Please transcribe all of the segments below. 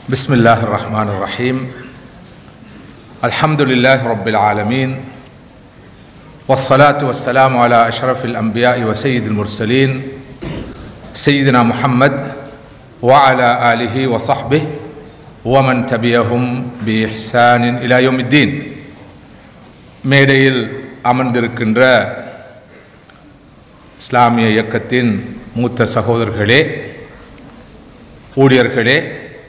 بسم الله الرحمن الرحيم الحمد لله رب العالمين والصلاة والسلام على أشرف الأنبياء وسيد المرسلين سيدنا محمد وعلى آله وصحبه ومن تبعهم بإحسان إلى يوم الدين மேடையில் அமர்ந்திருக்கின்ற இஸ்லாமிய இயக்கத்தின் மூத்த சகோதரர்களே ஊழியர்களே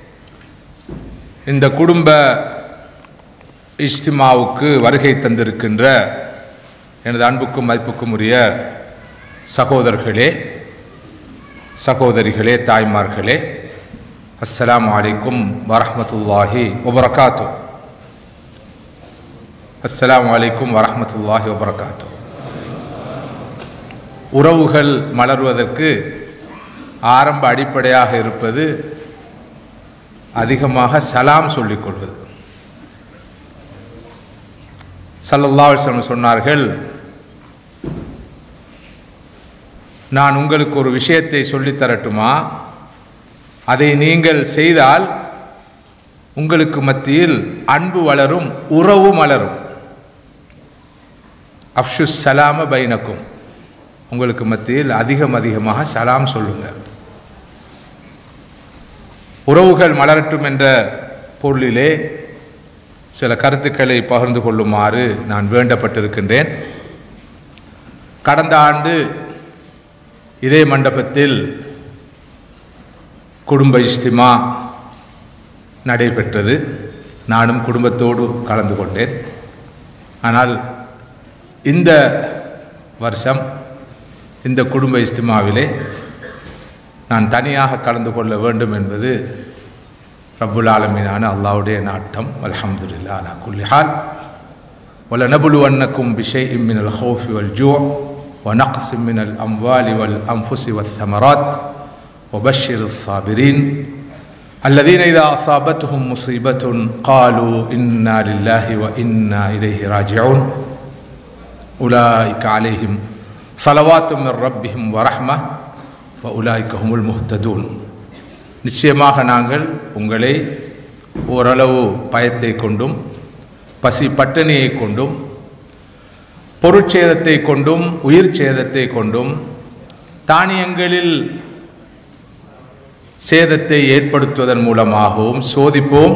இந்த குடும்ப இஜ்திமாவுக்கு வருகை தந்திருக்கின்ற எனது அன்புக்கும் மதிப்புக்கும் உரிய சகோதரர்களே சகோதரிகளே தாய்மார்களே அஸ்ஸலாமு அலைக்கும் வரஹ்மத்துல்லாஹி வபரகாத்து அஸ்ஸலாமு அலைக்கும் வரஹ்மத்துல்லாஹி வபரகாத்து உறவுகள் மலர்வதற்கு ஆரம்ப அடிப்படையாக இருப்பது அதிகமாக சலாம் சொல்லிக் கொள்வது சல்லல்லாஹு அலைஹி வஸல்லம் சொன்னார்கள் நான் உங்களுக்கு ஒரு விஷயத்தை சொல்லித் தரட்டுமா அதை நீங்கள் செய்தால் உங்களுக்கு மத்தியில் அன்பு வளரும் உறவு மலரும் அப்ஷு சலாம பைனக்கும் உங்களுக்கு மத்தியில் அதிகம் அதிகமாக சலாம் சொல்லுங்கள் உறவுகள் மலரட்டும் என்ற பொருளிலே சில கருத்துக்களை பகிர்ந்து கொள்ளுமாறு நான் வேண்டப்பட்டிருக்கின்றேன் கடந்த ஆண்டு இதே மண்டபத்தில் குடும்ப இஸ்திமா நடைபெற்றது நானும் குடும்பத்தோடு கலந்து கொண்டேன் ஆனால் இந்த வருஷம் இந்த குடும்ப இஸ்திமாவிலே நான் தனியாக கலந்து கொள்ள வேண்டும் என்பது ரப்புல் ஆலமீனான அல்லாவுடைய நாட்டம் அல்ஹம்துலில்லா அலா குல்லி ஹால் ولنبلونكم بشيء من الخوف والجوع ونقص من الأموال والأنفس والثمرات وبشر الصابرين الذين إذا أصابتهم مصيبة قالوا إنا لله وإنا إليه راجعون أولئك عليهم صلوات من ربهم ورحمة وأولئك هم المهتدون நிச்சயமாக நாங்கள் உங்களை ஓரளவு பயத்தை கொண்டும் பசி பட்டினியை கொண்டும் பொருட்சேதத்தை கொண்டும் உயிர் சேதத்தை கொண்டும் தானியங்களில் சேதத்தை ஏற்படுத்துவதன் மூலமாகவும் சோதிப்போம்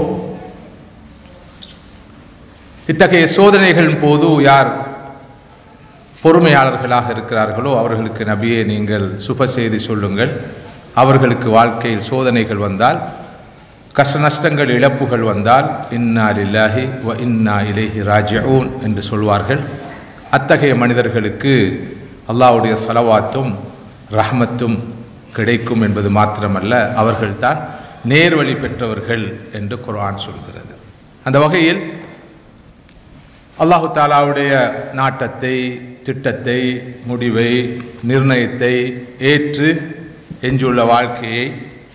இத்தகைய சோதனைகளின் போது யார் பொறுமையாளர்களாக இருக்கிறார்களோ அவர்களுக்கு நபியே நீங்கள் சுப செய்தி சொல்லுங்கள் அவர்களுக்கு வாழ்க்கையில் சோதனைகள் வந்தால் கஷ்ட நஷ்டங்கள் இழப்புகள் வந்தால் இன்னா லில்லாஹி வ இன்னா இலேஹி ராஜிஊன் என்று சொல்வார்கள் அத்தகைய மனிதர்களுக்கு அல்லாவுடைய சலவாத்தும் ரஹமத்தும் கிடைக்கும் என்பது மாத்திரமல்ல அவர்கள்தான் நேர்வழி பெற்றவர்கள் என்று குர்ஆன் சொல்கிறது அந்த வகையில் அல்லாஹு தாலாவுடைய நாட்டத்தை திட்டத்தை முடிவை நிர்ணயத்தை ஏற்று எஞ்சுள்ள வாழ்க்கையை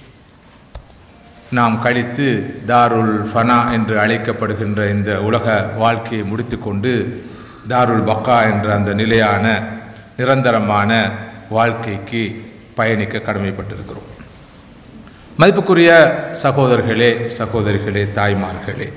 நாம் கழித்து தாருல் ஃபனா என்று அழைக்கப்படுகின்ற இந்த உலக வாழ்க்கையை முடித்துக்கொண்டு தாருல் பக்கா என்ற அந்த நிலையான நிரந்தரமான வாழ்க்கைக்கு பயணிக்க கடமைப்பட்டிருக்கிறோம் மதிப்புக்குரிய சகோதரர்களே சகோதரிகளே தாய்மார்களே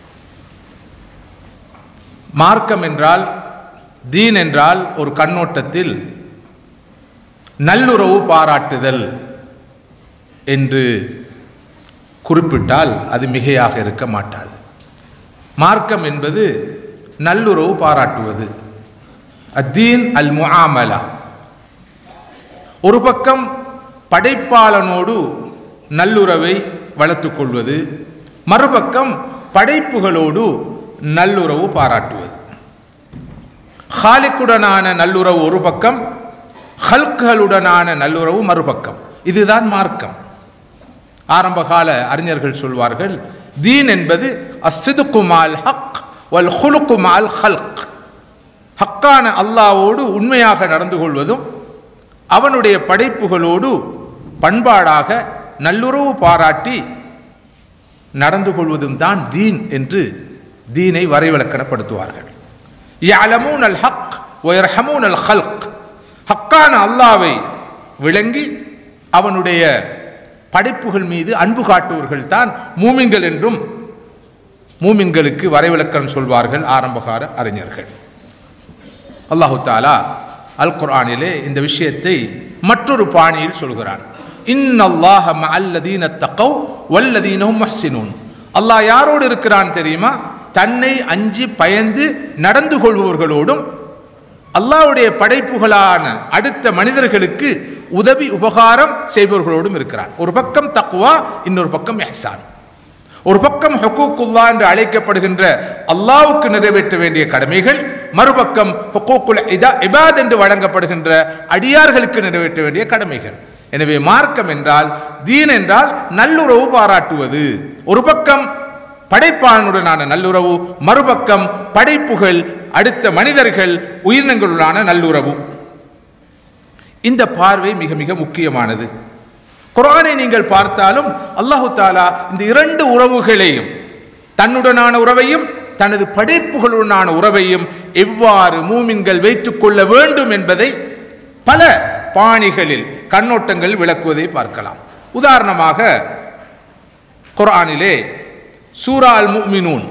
மார்க்கம் என்றால் தீன் என்றால் ஒரு கண்ணோட்டத்தில் நல்லுறவு பாராட்டுதல் என்று குறிப்பிட்டால் அது மிகையாக இருக்க மாட்டாது மார்க்கம் என்பது நல்லுறவு பாராட்டுவது அத்தீன் அல் முஆமலா ஒரு பக்கம் படைப்பாளனோடு நல்லுறவை வளர்த்துக் கொள்வது மறுபக்கம் படைப்புகளோடு நல்லுறவு பாராட்டுவது ஹாலிக்குடனான நல்லுறவு ஒரு பக்கம் ஹல்குகளுடனான நல்லுறவு மறுபக்கம் இதுதான் மார்க்கம் ஆரம்பகால அறிஞர்கள் சொல்வார்கள் தீன் என்பது அசிதுக்குமால் ஹக் வல் ஹுலுக்குமால் ஹல்க் ஹக்கான அல்லாவோடு உண்மையாக நடந்து கொள்வதும் அவனுடைய படைப்புகளோடு பண்பாடாக நல்லுறவு பாராட்டி நடந்து கொள்வதும் தான் தீன் என்று தீனை வரைவிலக்கணப்படுத்துவார்கள் யலமூன் அல் ஹக் ஒயர்ஹமூன் அல் ஹல்க் ஹக்கான அல்லாவை விளங்கி அவனுடைய படைப்புகள் மீது அன்பு காட்டுவர்கள் தான் மூமின்கள் என்றும் மூமின்களுக்கு வரைவிலக்கணம் சொல்வார்கள் ஆரம்பகார அறிஞர்கள் அல்லாஹு தாலா அல் குர்ஆனிலே இந்த விஷயத்தை மற்றொரு பாணியில் சொல்கிறான் இன்னல்லாஹ மஅல்லதீன தக்கவ் வல்லதீனஹும் முஹ்சினூன் அல்லாஹ் யாரோடு இருக்கிறான் தெரியுமா தன்னை அஞ்சி பயந்து நடந்து கொள்பவர்களோடும் அல்லாஹ்வுடைய படைப்புகளான அடுத்த மனிதர்களுக்கு உதவி உபகாரம் செய்பவர்களோடும் இருக்கிறான் ஒரு பக்கம் தக்குவா இன்னொரு பக்கம் எஹ்சான் ஒரு பக்கம் ஹுக்கூக்குல்லா என்று அழைக்கப்படுகின்ற அல்லாவுக்கு நிறைவேற்ற வேண்டிய கடமைகள் மறுபக்கம் ஹுக்கூக்குல் இதா இபாத் என்று வழங்கப்படுகின்ற அடியார்களுக்கு நிறைவேற்ற வேண்டிய கடமைகள் எனவே மார்க்கம் என்றால் தீன் என்றால் நல்லுறவு பாராட்டுவது ஒரு பக்கம் படைப்பாளனுடனான நல்லுறவு மறுபக்கம் படைப்புகள் அடுத்த மனிதர்கள் உயிரினங்களுடனான நல்லுறவு இந்த பார்வை மிக மிக முக்கியமானது குரானை நீங்கள் பார்த்தாலும் அல்லாஹு தாலா இந்த இரண்டு உறவுகளையும் தன்னுடனான உறவையும் தனது படைப்புகளுடனான உறவையும் எவ்வாறு மூமின்கள் வைத்துக் கொள்ள வேண்டும் என்பதை பல பாணிகளில் கண்ணோட்டங்கள் விளக்குவதை பார்க்கலாம் உதாரணமாக குர்ஆனிலே சூரா அல் முஃமினூன்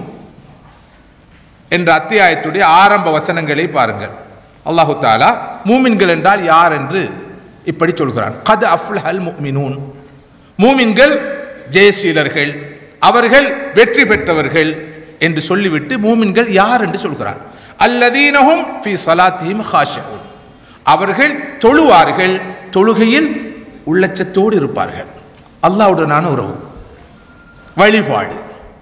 என்ற அத்தியாயத்துடைய ஆரம்ப வசனங்களை பாருங்கள் அல்லாஹு தாலா மூமின்கள் என்றால் யார் என்று இப்படி சொல்கிறான் கது அஃப்லஹல் முஃமினூன் மூமின்கள் ஜெயசீலர்கள் அவர்கள் வெற்றி பெற்றவர்கள் என்று சொல்லிவிட்டு மூமின்கள் யார் என்று சொல்கிறான் அல்லதீனஹும் ஃபி சலாத்திஹிம் ஹாஷிஊன் அவர்கள் தொழுவார்கள் தொழுகையில் உள்ளச்சத்தோடு இருப்பார்கள் அல்லாஹ்வுடனான உறவு வழிபாடு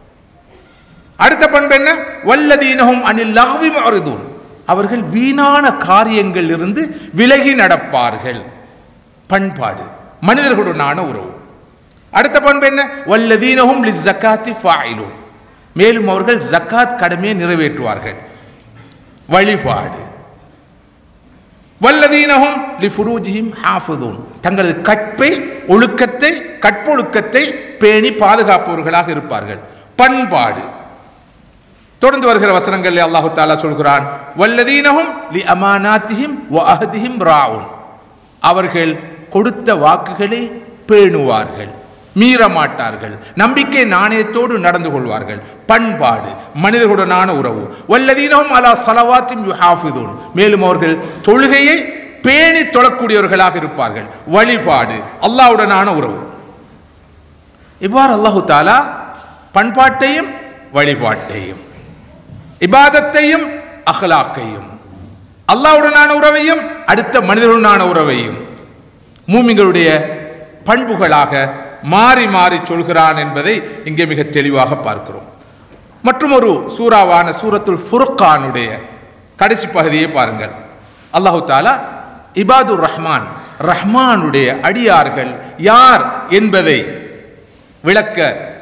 அடுத்த பண்பு என்ன வல்லதீனஹும் அனில் லஹ்வி முஅரிதூன் அவர்கள் வீணான காரியங்கள் இருந்து விலகி நடப்பார்கள் பண்பாடு மனிதர்களுடனான உறவு அடுத்த பண்பு என்ன வல்லதீனஹும் லி ஜக்காத்தி ஃபாயிலூன் மேலும் அவர்கள் ஜக்காத் கடமையை நிறைவேற்றுவார்கள் வழிபாடு வல்லதீனஹும் லி ஃபுரூஜிஹிம் ஹாஃபிதூன் தங்களது கற்பை ஒழுக்கத்தை கற்பொழுக்கத்தை பேணி பாதுகாப்பவர்களாக இருப்பார்கள் பண்பாடு தொடர்ந்து வருகிற வசனங்களில் அல்லாஹு தாலா சொல்கிறான் வல்லதீனஹும் லி அமானாத்திஹிம் வ அஹதிஹிம் ராவுன் அவர்கள் கொடுத்த வாக்குகளை பேணுவார்கள் மீற மாட்டார்கள் நம்பிக்கை நாணயத்தோடு நடந்து கொள்வார்கள் பண்பாடு மனிதர்களுடனான உறவு வல்லதீனஹும் அலா சலவாத்தின் யுஹாஃபிதூன் மேலும் அவர்கள் தொழுகையை பேணி தொழக்கூடியவர்களாக இருப்பார்கள் வழிபாடு அல்லாஹ்வுடனான உறவு இவ்வாறு அல்லாஹு தாலா பண்பாட்டையும் வழிபாட்டையும் இபாதத்தையும் அகலாக்கையும் அல்லாவுடனான உறவையும் அடுத்த மனிதனுடனான உறவையும் மூமிங்களுடைய பண்புகளாக மாறி மாறி சொல்கிறான் என்பதை இங்கே மிக தெளிவாக பார்க்கிறோம் மற்றும் ஒரு சூறாவான சூரத்துல் ஃபுர்கானுடைய கடைசி பகுதியை பாருங்கள் அல்லாஹு தாலா இபாதுர் ரஹ்மான் ரஹ்மானுடைய அடியார்கள் யார் என்பதை விளக்க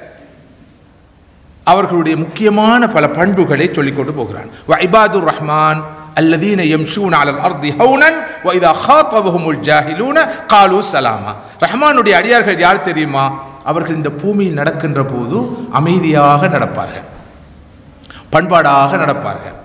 அவர்களுடைய முக்கியமான பல பண்புகளை சொல்லிக்கொண்டு போகிறான் இபாதுர் ரஹ்மான் الذين يمشون على الارض هونا واذا خاطبهم الجاهلون قالوا سلاما ரஹ்மானுடைய அடியார்கள் யார் தெரியுமா அவர்கள் இந்த பூமியில் நடக்கின்ற போது அமைதியாக நடப்பார்கள் பண்பாடாக நடப்பார்கள்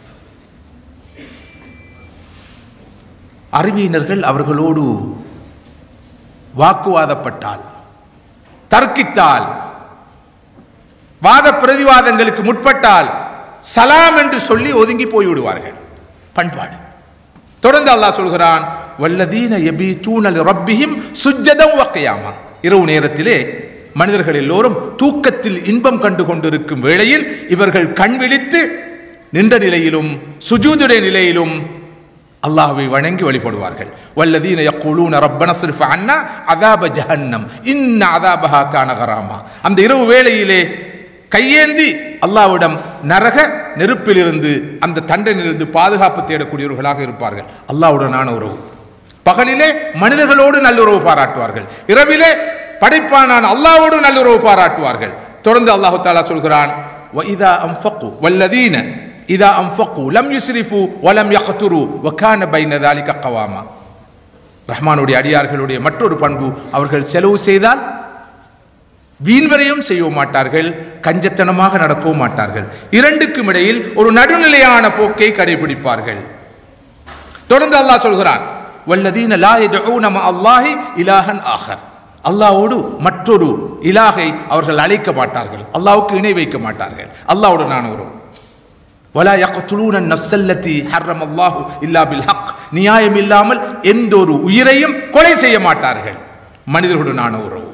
அறிவியினர்கள் அவர்களோடு வாக்குவாதப்பட்டால் தர்க்கித்தால் வாத பிரதிவாதங்களுக்கு முற்பட்டால் சலாம் என்று சொல்லி ஒதுங்கி போய்விடுவார்கள் பண்பாடு தொடர்ந்து அல்லாஹ் சொல்கிறான் வல்லதீன எபி தூணல் ரப்பிஹிம் சுஜ்ஜதம் வக்கையாமா இரவு நேரத்திலே மனிதர்கள் எல்லோரும் தூக்கத்தில் இன்பம் கண்டு கொண்டிருக்கும் வேளையில் இவர்கள் கண் விழித்து நின்ற நிலையிலும் சுஜூதுடைய நிலையிலும் அல்லாஹ்வை வணங்கி வழிபடுவார்கள் வல்லதீன யக்கூலூன ரப்பன சிர்ஃப அன்னா அதாப ஜஹன்னம் இன்ன அதாபஹா கான கராமா அந்த இரவு வேளையிலே கையேந்தி அல்லாவிடம் நரக நெருப்பிலிருந்து அந்த தண்டனிலிருந்து பாதுகாப்பு தேடக்கூடியவர்களாக இருப்பார்கள் அல்லாவுடனான உறவு பகலிலே மனிதர்களோடு நல்லுறவு பாராட்டுவார்கள் இரவிலே படைப்பானான அல்லாவோடு நல்லுறவு பாராட்டுவார்கள் தொடர்ந்து அல்லாஹு தாலா சொல்கிறான் وَإِذَا أَنفَقُوا وَالَّذِينَ إِذَا أَنفَقُوا لَمْ يُسْرِفُوا وَلَمْ يَقْتُرُوا وَكَانَ بَيْنَ ذَلِكَ قَوَامًا ரஹ்மானுடைய அடியார்களுடைய மற்றொரு பண்பு அவர்கள் செலவு செய்தால் வீண்வரையும் செய்ய மாட்டார்கள் கஞ்சத்தனமாக நடக்கவும் மாட்டார்கள் இரண்டுக்கும் இடையில் ஒரு நடுநிலையான போக்கை கடைபிடிப்பார்கள் தொடர்ந்து அல்லாஹ் சொல்கிறான் வல்லதீன லா யதுஊன ம அல்லாஹி இலாஹன் ஆஹர் அல்லாஹ்வோடு மற்றொரு இலாகை அவர்கள் அழைக்க மாட்டார்கள் அல்லாஹ்வுக்கு இணை வைக்க மாட்டார்கள் அல்லாஹ்வுடனான உறவு வலா யக்துலூன நஃப்ஸல்லதி ஹர்ரம் அல்லாஹு இல்லா பில் ஹக் நியாயம் இல்லாமல் எந்த ஒரு உயிரையும் கொலை செய்ய மாட்டார்கள் மனிதர்களுடனான உறவு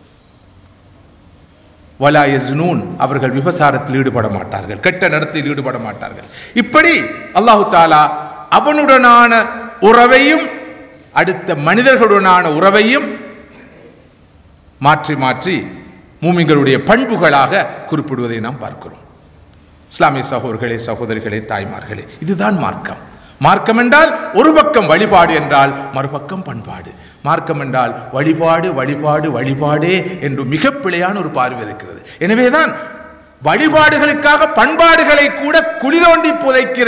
வலா யஸ்னூன் அவர்கள் விபசாரத்தில் ஈடுபட மாட்டார்கள் கெட்ட நடத்தில் ஈடுபட மாட்டார்கள் இப்படி அல்லாஹு தாலா அவனுடனான உறவையும் அடுத்த மனிதர்களுடனான உறவையும் மாற்றி மாற்றி மூமிங்களுடைய பண்புகளாக குறிப்பிடுவதை நாம் பார்க்கிறோம் இஸ்லாமிய சகோதரர்களே சகோதரிகளே தாய்மார்களே இதுதான் மார்க்கம் மார்க்கம் என்றால் ஒரு பக்கம் வழிபாடு என்றால் மறுபக்கம் பண்பாடு மார்க்கம் என்றால் வழிபாடு வழிபாடு வழிபாடே என்று மிக பிழையான ஒரு பார்வை இருக்கிறது எனவேதான் வழிபாடுகளுக்காக பண்பாடுகளை கூட குழி தோண்டி புதைக்கிற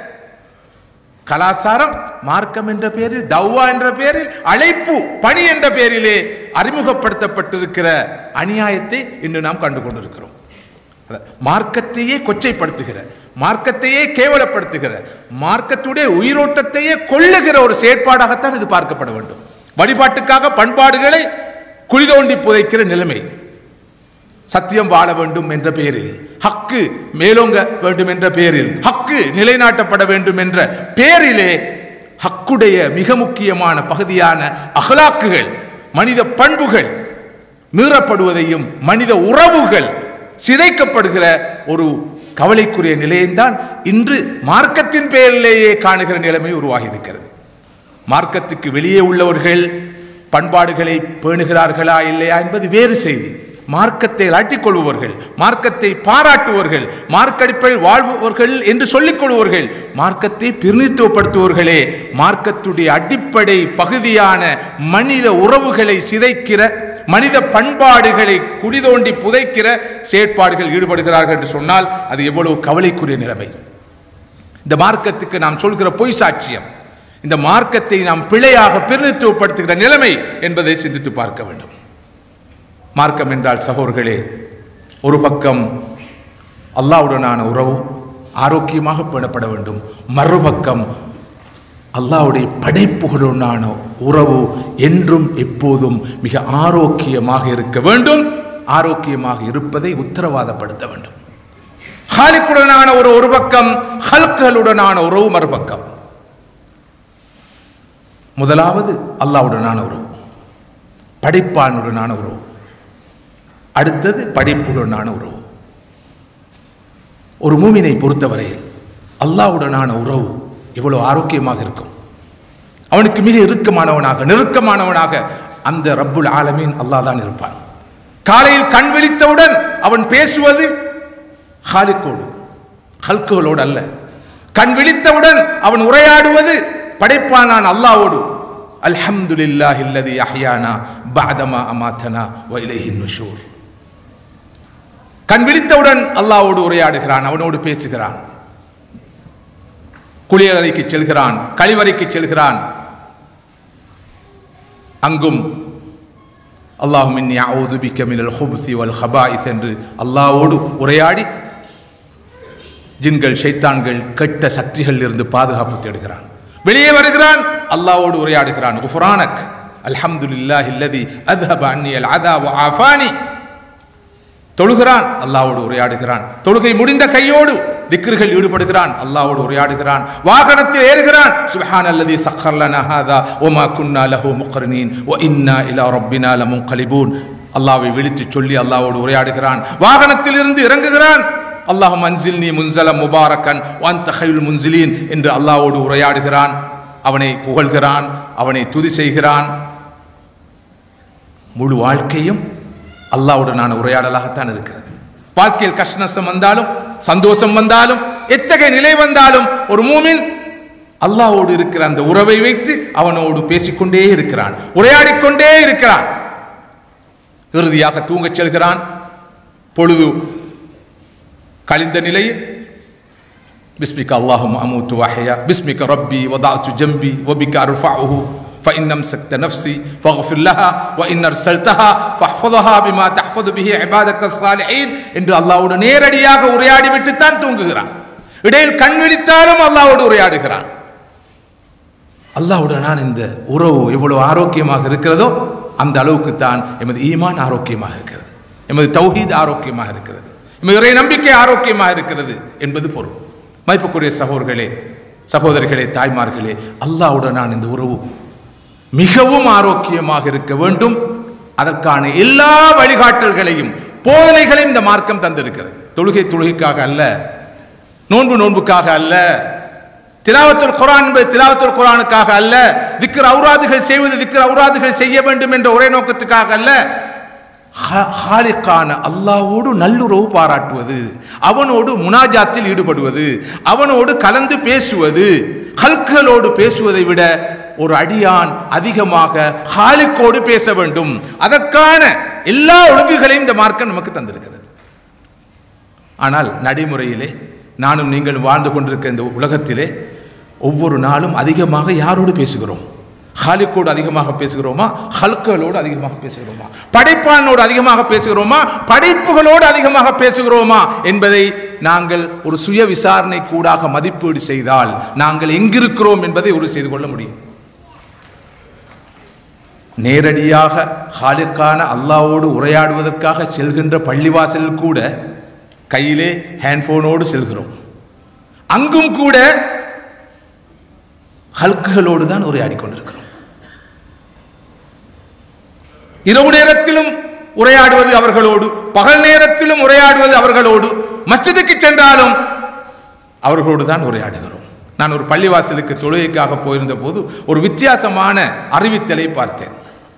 கலாசாரம் மார்க்கம் என்ற பெயரில் தவ்வா என்ற பெயரில் அழைப்பு பணி என்ற பெயரிலே அறிமுகப்படுத்தப்பட்டிருக்கிற அநியாயத்தை இன்று நாம் கண்டு கொண்டிருக்கிறோம் அத- மார்க்கத்தையே கொச்சைப்படுத்துகிற மார்க்கத்தையே கேவலப்படுத்துகிற மார்க்கத்துடைய உயிரோட்டத்தையே கொள்ளுகிற ஒரு செயற்பாடாகத்தான் இது பார்க்கப்பட வேண்டும் வழிபாட்டுக்காக பண்பாடுகளை குழி தோண்டி புதைக்கிற நிலைமை சத்தியம் வாழ வேண்டும் என்ற பெயரில் ஹக்கு மேலோங்க வேண்டும் என்ற பெயரில் ஹக்கு நிலைநாட்டப்பட வேண்டும் என்ற பெயரிலே ஹக்குடைய மிக முக்கியமான பகுதியான அகலாக்குகள் மனித பண்புகள் மீறப்படுவதையும் மனித உறவுகள் சிதைக்கப்படுகிற ஒரு கவலைக்குரிய நிலையைத்தான் இன்று மார்க்கத்தின் பெயரிலேயே காணுகிற நிலைமை உருவாகி இருக்கிறது மார்க்கத்துக்கு வெளியே உள்ளவர்கள் பண்பாடுகளை பேணுகிறார்களா இல்லையா என்பது வேறு செய்தி மார்க்கத்தை அட்டிக் கொள்பவர்கள் மார்க்கத்தை பாராட்டுவர்கள் மார்க்கடிப்பில் வாழ்பவர்கள் என்று சொல்லிக் கொள்பவர்கள் மார்க்கத்தை பிரதிநிதித்துவப்படுத்துவர்களே மார்க்கத்துடைய அடிப்படை பகுதியான மனித உறவுகளை சிதைக்கிற மனித பண்பாடுகளை குடிதோண்டி புதைக்கிற செயற்பாடுகள் ஈடுபடுகிறார்கள் என்று சொன்னால் அது எவ்வளவு கவலைக்குரிய நிலைமை இந்த மார்க்கத்துக்கு நாம் சொல்கிற பொய் சாட்சியம் இந்த மார்க்கத்தை நாம் பிழையாக பிரதிநிதித்துவப்படுத்துகிற நிலைமை என்பதை சிந்தித்து பார்க்க வேண்டும் மார்க்கம் என்றால் சகோர்களே ஒரு பக்கம் அல்லாஹ்வுடனான உறவு ஆரோக்கியமாக பேணப்பட வேண்டும் மறுபக்கம் அல்லாஹ்வுடைய படைப்புகளுடனான உறவு என்றும் எப்போதும் மிக ஆரோக்கியமாக இருக்க வேண்டும் ஆரோக்கியமாக இருப்பதை உத்தரவாதப்படுத்த வேண்டும் ஹாலிக்குடனான ஒரு ஒரு பக்கம் ஹல்களுடனான உறவு மறுபக்கம் முதலாவது அல்லாஹ்வுடனான உறவு படைப்பானுடனான உறவு அடுத்தது படைப்புடனான உறவு ஒரு மூமினை பொறுத்தவரையில் அல்லாஹ்வுடனான உறவு எவ்வளவு ஆரோக்கியமாக இருக்கும் அவனுக்கு மிக இறுக்கமானவனாக நெருக்கமானவனாக அந்த ரப்புல் ஆலமீன் அல்லாஹ் தான் இருப்பான் காலையில் கண் விழித்தவுடன் அவன் பேசுவது ஹாலிக்கோடு ஹல்குகளோடு அல்ல கண் விழித்தவுடன் அவன் உரையாடுவது படைப்பானான் அல்லாஹ்வோடு அல்ஹம்துலில்லாஹி அல்லதி அஹ்யானா பஅதமா அமாத்தனா வ இலைஹி நுஷூர் கண் விழித்தவுடன் அல்லாஹ்வோடு உரையாடுகிறான் அவனோடு பேசுகிறான் குளியலறைக்கு செல்கிறான் கழிவறைக்கு செல்கிறான் அங்கும் அல்லாஹும் இன்னி அவுது பிக்க மினல் ஹுப்சி வல் ஹபாயிஸ் என்று அல்லாஹ்வோடு உரையாடி ஜின்கள் ஷைத்தான்கள் கெட்ட சக்திகள் இருந்து பாதுகாப்பு தேடுகிறான் வெளியே வருகிறான் அல்லாஹ்வோடு உரையாடுகிறான் குஃபரானக் அல்ஹம்துலில்லாஹி அல்லதி அத்ஹப அன்னி அல் அதா வ ஆஃபானி தொழுகிறான் அல்லாஹ்வோடு உரையாடுகிறான் தொழுகை முடிந்த கையோடு திக்ருகள் ஈடுபடுகிறான் அல்லாஹ்வோடு உரையாடுகிறான் வாகனத்தில் ஏறுகிறான் சுப்ஹான் அல்லதி சக்கர் லனா ஹாதா ஒமா குன்னா லஹு முக்ரினீன் வ இன்னா இலா ரப்பினா லமுன்கலிபூன் அல்லாஹ்வை விழித்து சொல்லி அல்லாஹ்வோடு உரையாடுகிறான் வாகனத்தில் இருந்து இறங்குகிறான் அல்லாஹ் மன்சில்னி முன்சல முபாரக்கன் வாந்த ஹைல் முன்சிலீன் என்று அல்லாஹ்வோடு உரையாடுகிறான் அவனை புகழ்கிறான் அவனை துதி செய்கிறான் முழு வாழ்க்கையும் அல்லாஹ்வுடனான உரையாடலாகத்தான் இருக்கிறது வாழ்க்கையில் கஷ்ட நஷ்டம் வந்தாலும் சந்தோஷம் வந்தாலும் எத்தகைய நிலை வந்தாலும் ஒரு மூமின் அல்லாஹ்வோடு இருக்கிற அந்த உறவை வைத்து அவனோடு பேசிக்கொண்டே இருக்கிறான் உரையாடிக்கொண்டே இருக்கிறான் இறுதியாக தூங்கச் செல்கிறான் பொழுது கழிந்த நிலையில் باسمك اللهم أموت وأحيا باسمك ربي وضعت جنبي وبك أرفعه فإن أمسكت نفسي فاغفر لها وإن أرسلتها فاحفظها بما تحفظ به عبادك الصالحين என்று அல்லாஹ்வோடு நேரடியாக உரையாடி விட்டுத்தான் தூங்குகிறான் இடையில் கண் விழித்தாலும் அல்லாஹ்வோடு உரையாடுகிறான் அல்லாஹ்வுடனான இந்த உறவு எவ்வளவு ஆரோக்கியமாக இருக்கிறதோ அந்த அளவுக்கு தான் எமது ஈமான் ஆரோக்கியமாக இருக்கிறது எமது தௌஹீத் ஆரோக்கியமாக இருக்கிறது எமது இறை நம்பிக்கை ஆரோக்கியமாக இருக்கிறது என்பது பொருள் மதிப்புக்குரிய சகோதரர்களே சகோதரிகளே தாய்மார்களே அல்லாஹ்வுடனான இந்த உறவு மிகவும் ஆரோக்கியமாக இருக்க வேண்டும் அதற்கான எல்லா வழிகாட்டல்களையும் போதனைகளையும் இந்த மார்க்கம் தந்திருக்கிறது தொழுகை தொழுகைக்காக அல்ல நோன்பு நோன்புக்காக அல்ல திலாவத்துல் குரான் என்பது திலாவத்துல் குரானுக்காக அல்ல திக்ர் அவுராதுகள் செய்வது திக்ர் அவுராதுகள் செய்ய வேண்டும் என்ற ஒரே நோக்கத்துக்காக அல்ல ஹா- ஹாலிக்கான அல்லாஹ்வோடு நல்லுறவு பாராட்டுவது அவனோடு முனாஜாத்தில் ஈடுபடுவது அவனோடு கலந்து பேசுவது ஹல்களோடு பேசுவதை விட ஒரு அடியான் அதிகமாக ஹாலிக்கோடு பேச வேண்டும் அதற்கான எல்லா ஒழுங்குகளையும் இந்த மார்க்கம் நமக்கு தந்திருக்கிறது ஆனால் நடைமுறையிலே நானும் நீங்கள் வாழ்ந்து கொண்டிருக்க இந்த உலகத்திலே ஒவ்வொரு நாளும் அதிகமாக யாரோடு பேசுகிறோம் ஹாலிக்கோடு அதிகமாக பேசுகிறோமா ஹல்களோடு அதிகமாக பேசுகிறோமா படைப்பானோடு அதிகமாக பேசுகிறோமா படைப்புகளோடு அதிகமாக பேசுகிறோமா என்பதை நாங்கள் ஒரு சுய விசாரணை கூடாக மதிப்பீடு செய்தால் நாங்கள் எங்கிருக்கிறோம் என்பதை உறுதி செய்து கொள்ள முடியும் நேரடியாக ஹாலிக்கான அல்லாவோடு உரையாடுவதற்காக செல்கின்ற பள்ளிவாசலில் கூட கையிலே ஹேண்ட்போனோடு செல்கிறோம் அங்கும் கூட ஹல்குகளோடு தான் உரையாடி கொண்டிருக்கிறோம் இரவு நேரத்திலும் உரையாடுவது அவர்களோடு பகல் நேரத்திலும் உரையாடுவது அவர்களோடு மஸ்ஜிதுக்கு சென்றாலும் அவர்களோடு தான் உரையாடுகிறோம் நான் ஒரு பள்ளிவாசலுக்கு தொழுகைக்காக போயிருந்த போது ஒரு வித்தியாசமான அறிவித்தலை பார்த்தேன்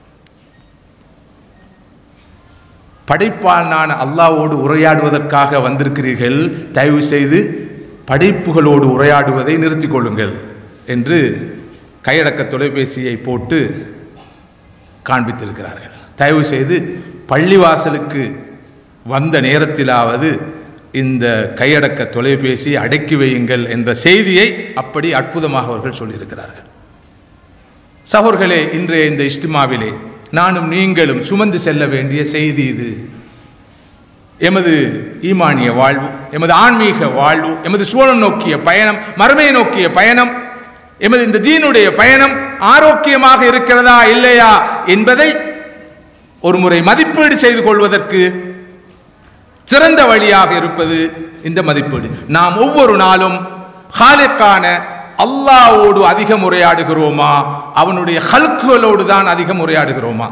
படைப்பாளனான அல்லாவோடு உரையாடுவதற்காக வந்திருக்கிறீர்கள் தயவு செய்து படைப்புகளோடு உரையாடுவதை நிறுத்திக் கொள்ளுங்கள் என்று கையடக்க தொலைபேசியை போட்டு காண்பித்திருக்கிறார்கள் தயவு செய்து பள்ளிவாசலுக்கு வந்த நேரத்திலாவது இந்த கையடக்க தொலைபேசியை அடக்கி வையுங்கள் என்ற செய்தியை அப்படி அற்புதமாக அவர்கள் சொல்லியிருக்கிறார்கள் சகோர்களே இன்றைய இந்த இஸ்டிமாவிலே நானும் நீங்களும் சுமந்து செல்ல வேண்டிய செய்தி இது எமது ஈமானிய வாழ்வு எமது ஆன்மீக வாழ்வு எமது சூழல் நோக்கிய பயணம் மறுமையை நோக்கிய பயணம் எமது இந்த தீனுடைய பயணம் ஆரோக்கியமாக இருக்கிறதா இல்லையா என்பதை ஒரு முறை மதிப்பீடு செய்து கொள்வதற்கு சிறந்த வழியாக இருப்பது இந்த மதிப்பீடு நாம் ஒவ்வொரு நாளும் ஹாலிக்கான அல்லாவோடு அதிகம் உரையாடுகிறோமா அவனுடைய ஹல்குகளோடு தான் அதிகம் உரையாடுகிறோமா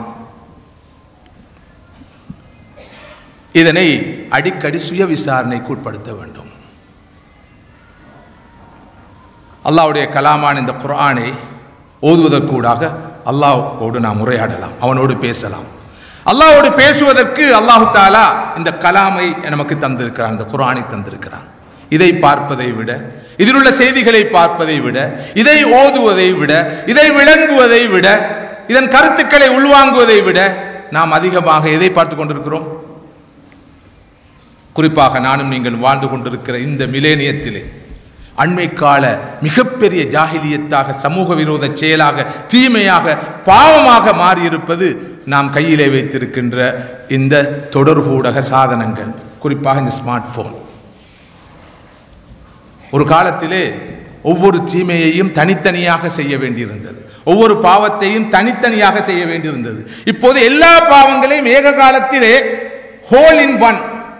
இதனை அடிக்கடி சுய விசாரணைக்கு உட்படுத்த வேண்டும் அல்லாஹ்வுடைய கலாமான இந்த குர்ஆனை ஓதுவதற்கூடாக அல்லாஹ்வோடு நாம் உரையாடலாம் அவனோடு பேசலாம் அல்லாஹ்வோடு பேசுவதற்கு அல்லாஹு தாலா இந்த கலாமை நமக்கு தந்திருக்கிறான் இந்த குர்ஆனை தந்திருக்கிறான் இதை பார்ப்பதை விட இதில் உள்ள செய்திகளை பார்ப்பதை விட இதை ஓதுவதை விட இதை விளங்குவதை விட இதன் கருத்துக்களை உள்வாங்குவதை விட நாம் அதிகமாக எதை பார்த்து கொண்டிருக்கிறோம் குறிப்பாக நானும் நீங்கள் வாழ்ந்து கொண்டிருக்கிற இந்த மிலேனியத்திலே அண்மை கால மிகப்பெரிய ஜாகிலியத்தாக சமூக விரோத செயலாக தீமையாக பாவமாக மாறியிருப்பது நாம் கையிலே வைத்திருக்கின்ற இந்த தொடர்பூடக சாதனங்கள் குறிப்பாக இந்த ஸ்மார்ட் போன் ஒரு காலத்திலே ஒவ்வொரு தீமையையும் தனித்தனியாக செய்ய வேண்டியிருந்தது ஒவ்வொரு பாவத்தையும் தனித்தனியாக செய்ய வேண்டியிருந்தது இப்போது எல்லா பாவங்களையும் ஏக காலத்திலே ஹோல் இன் ஒன்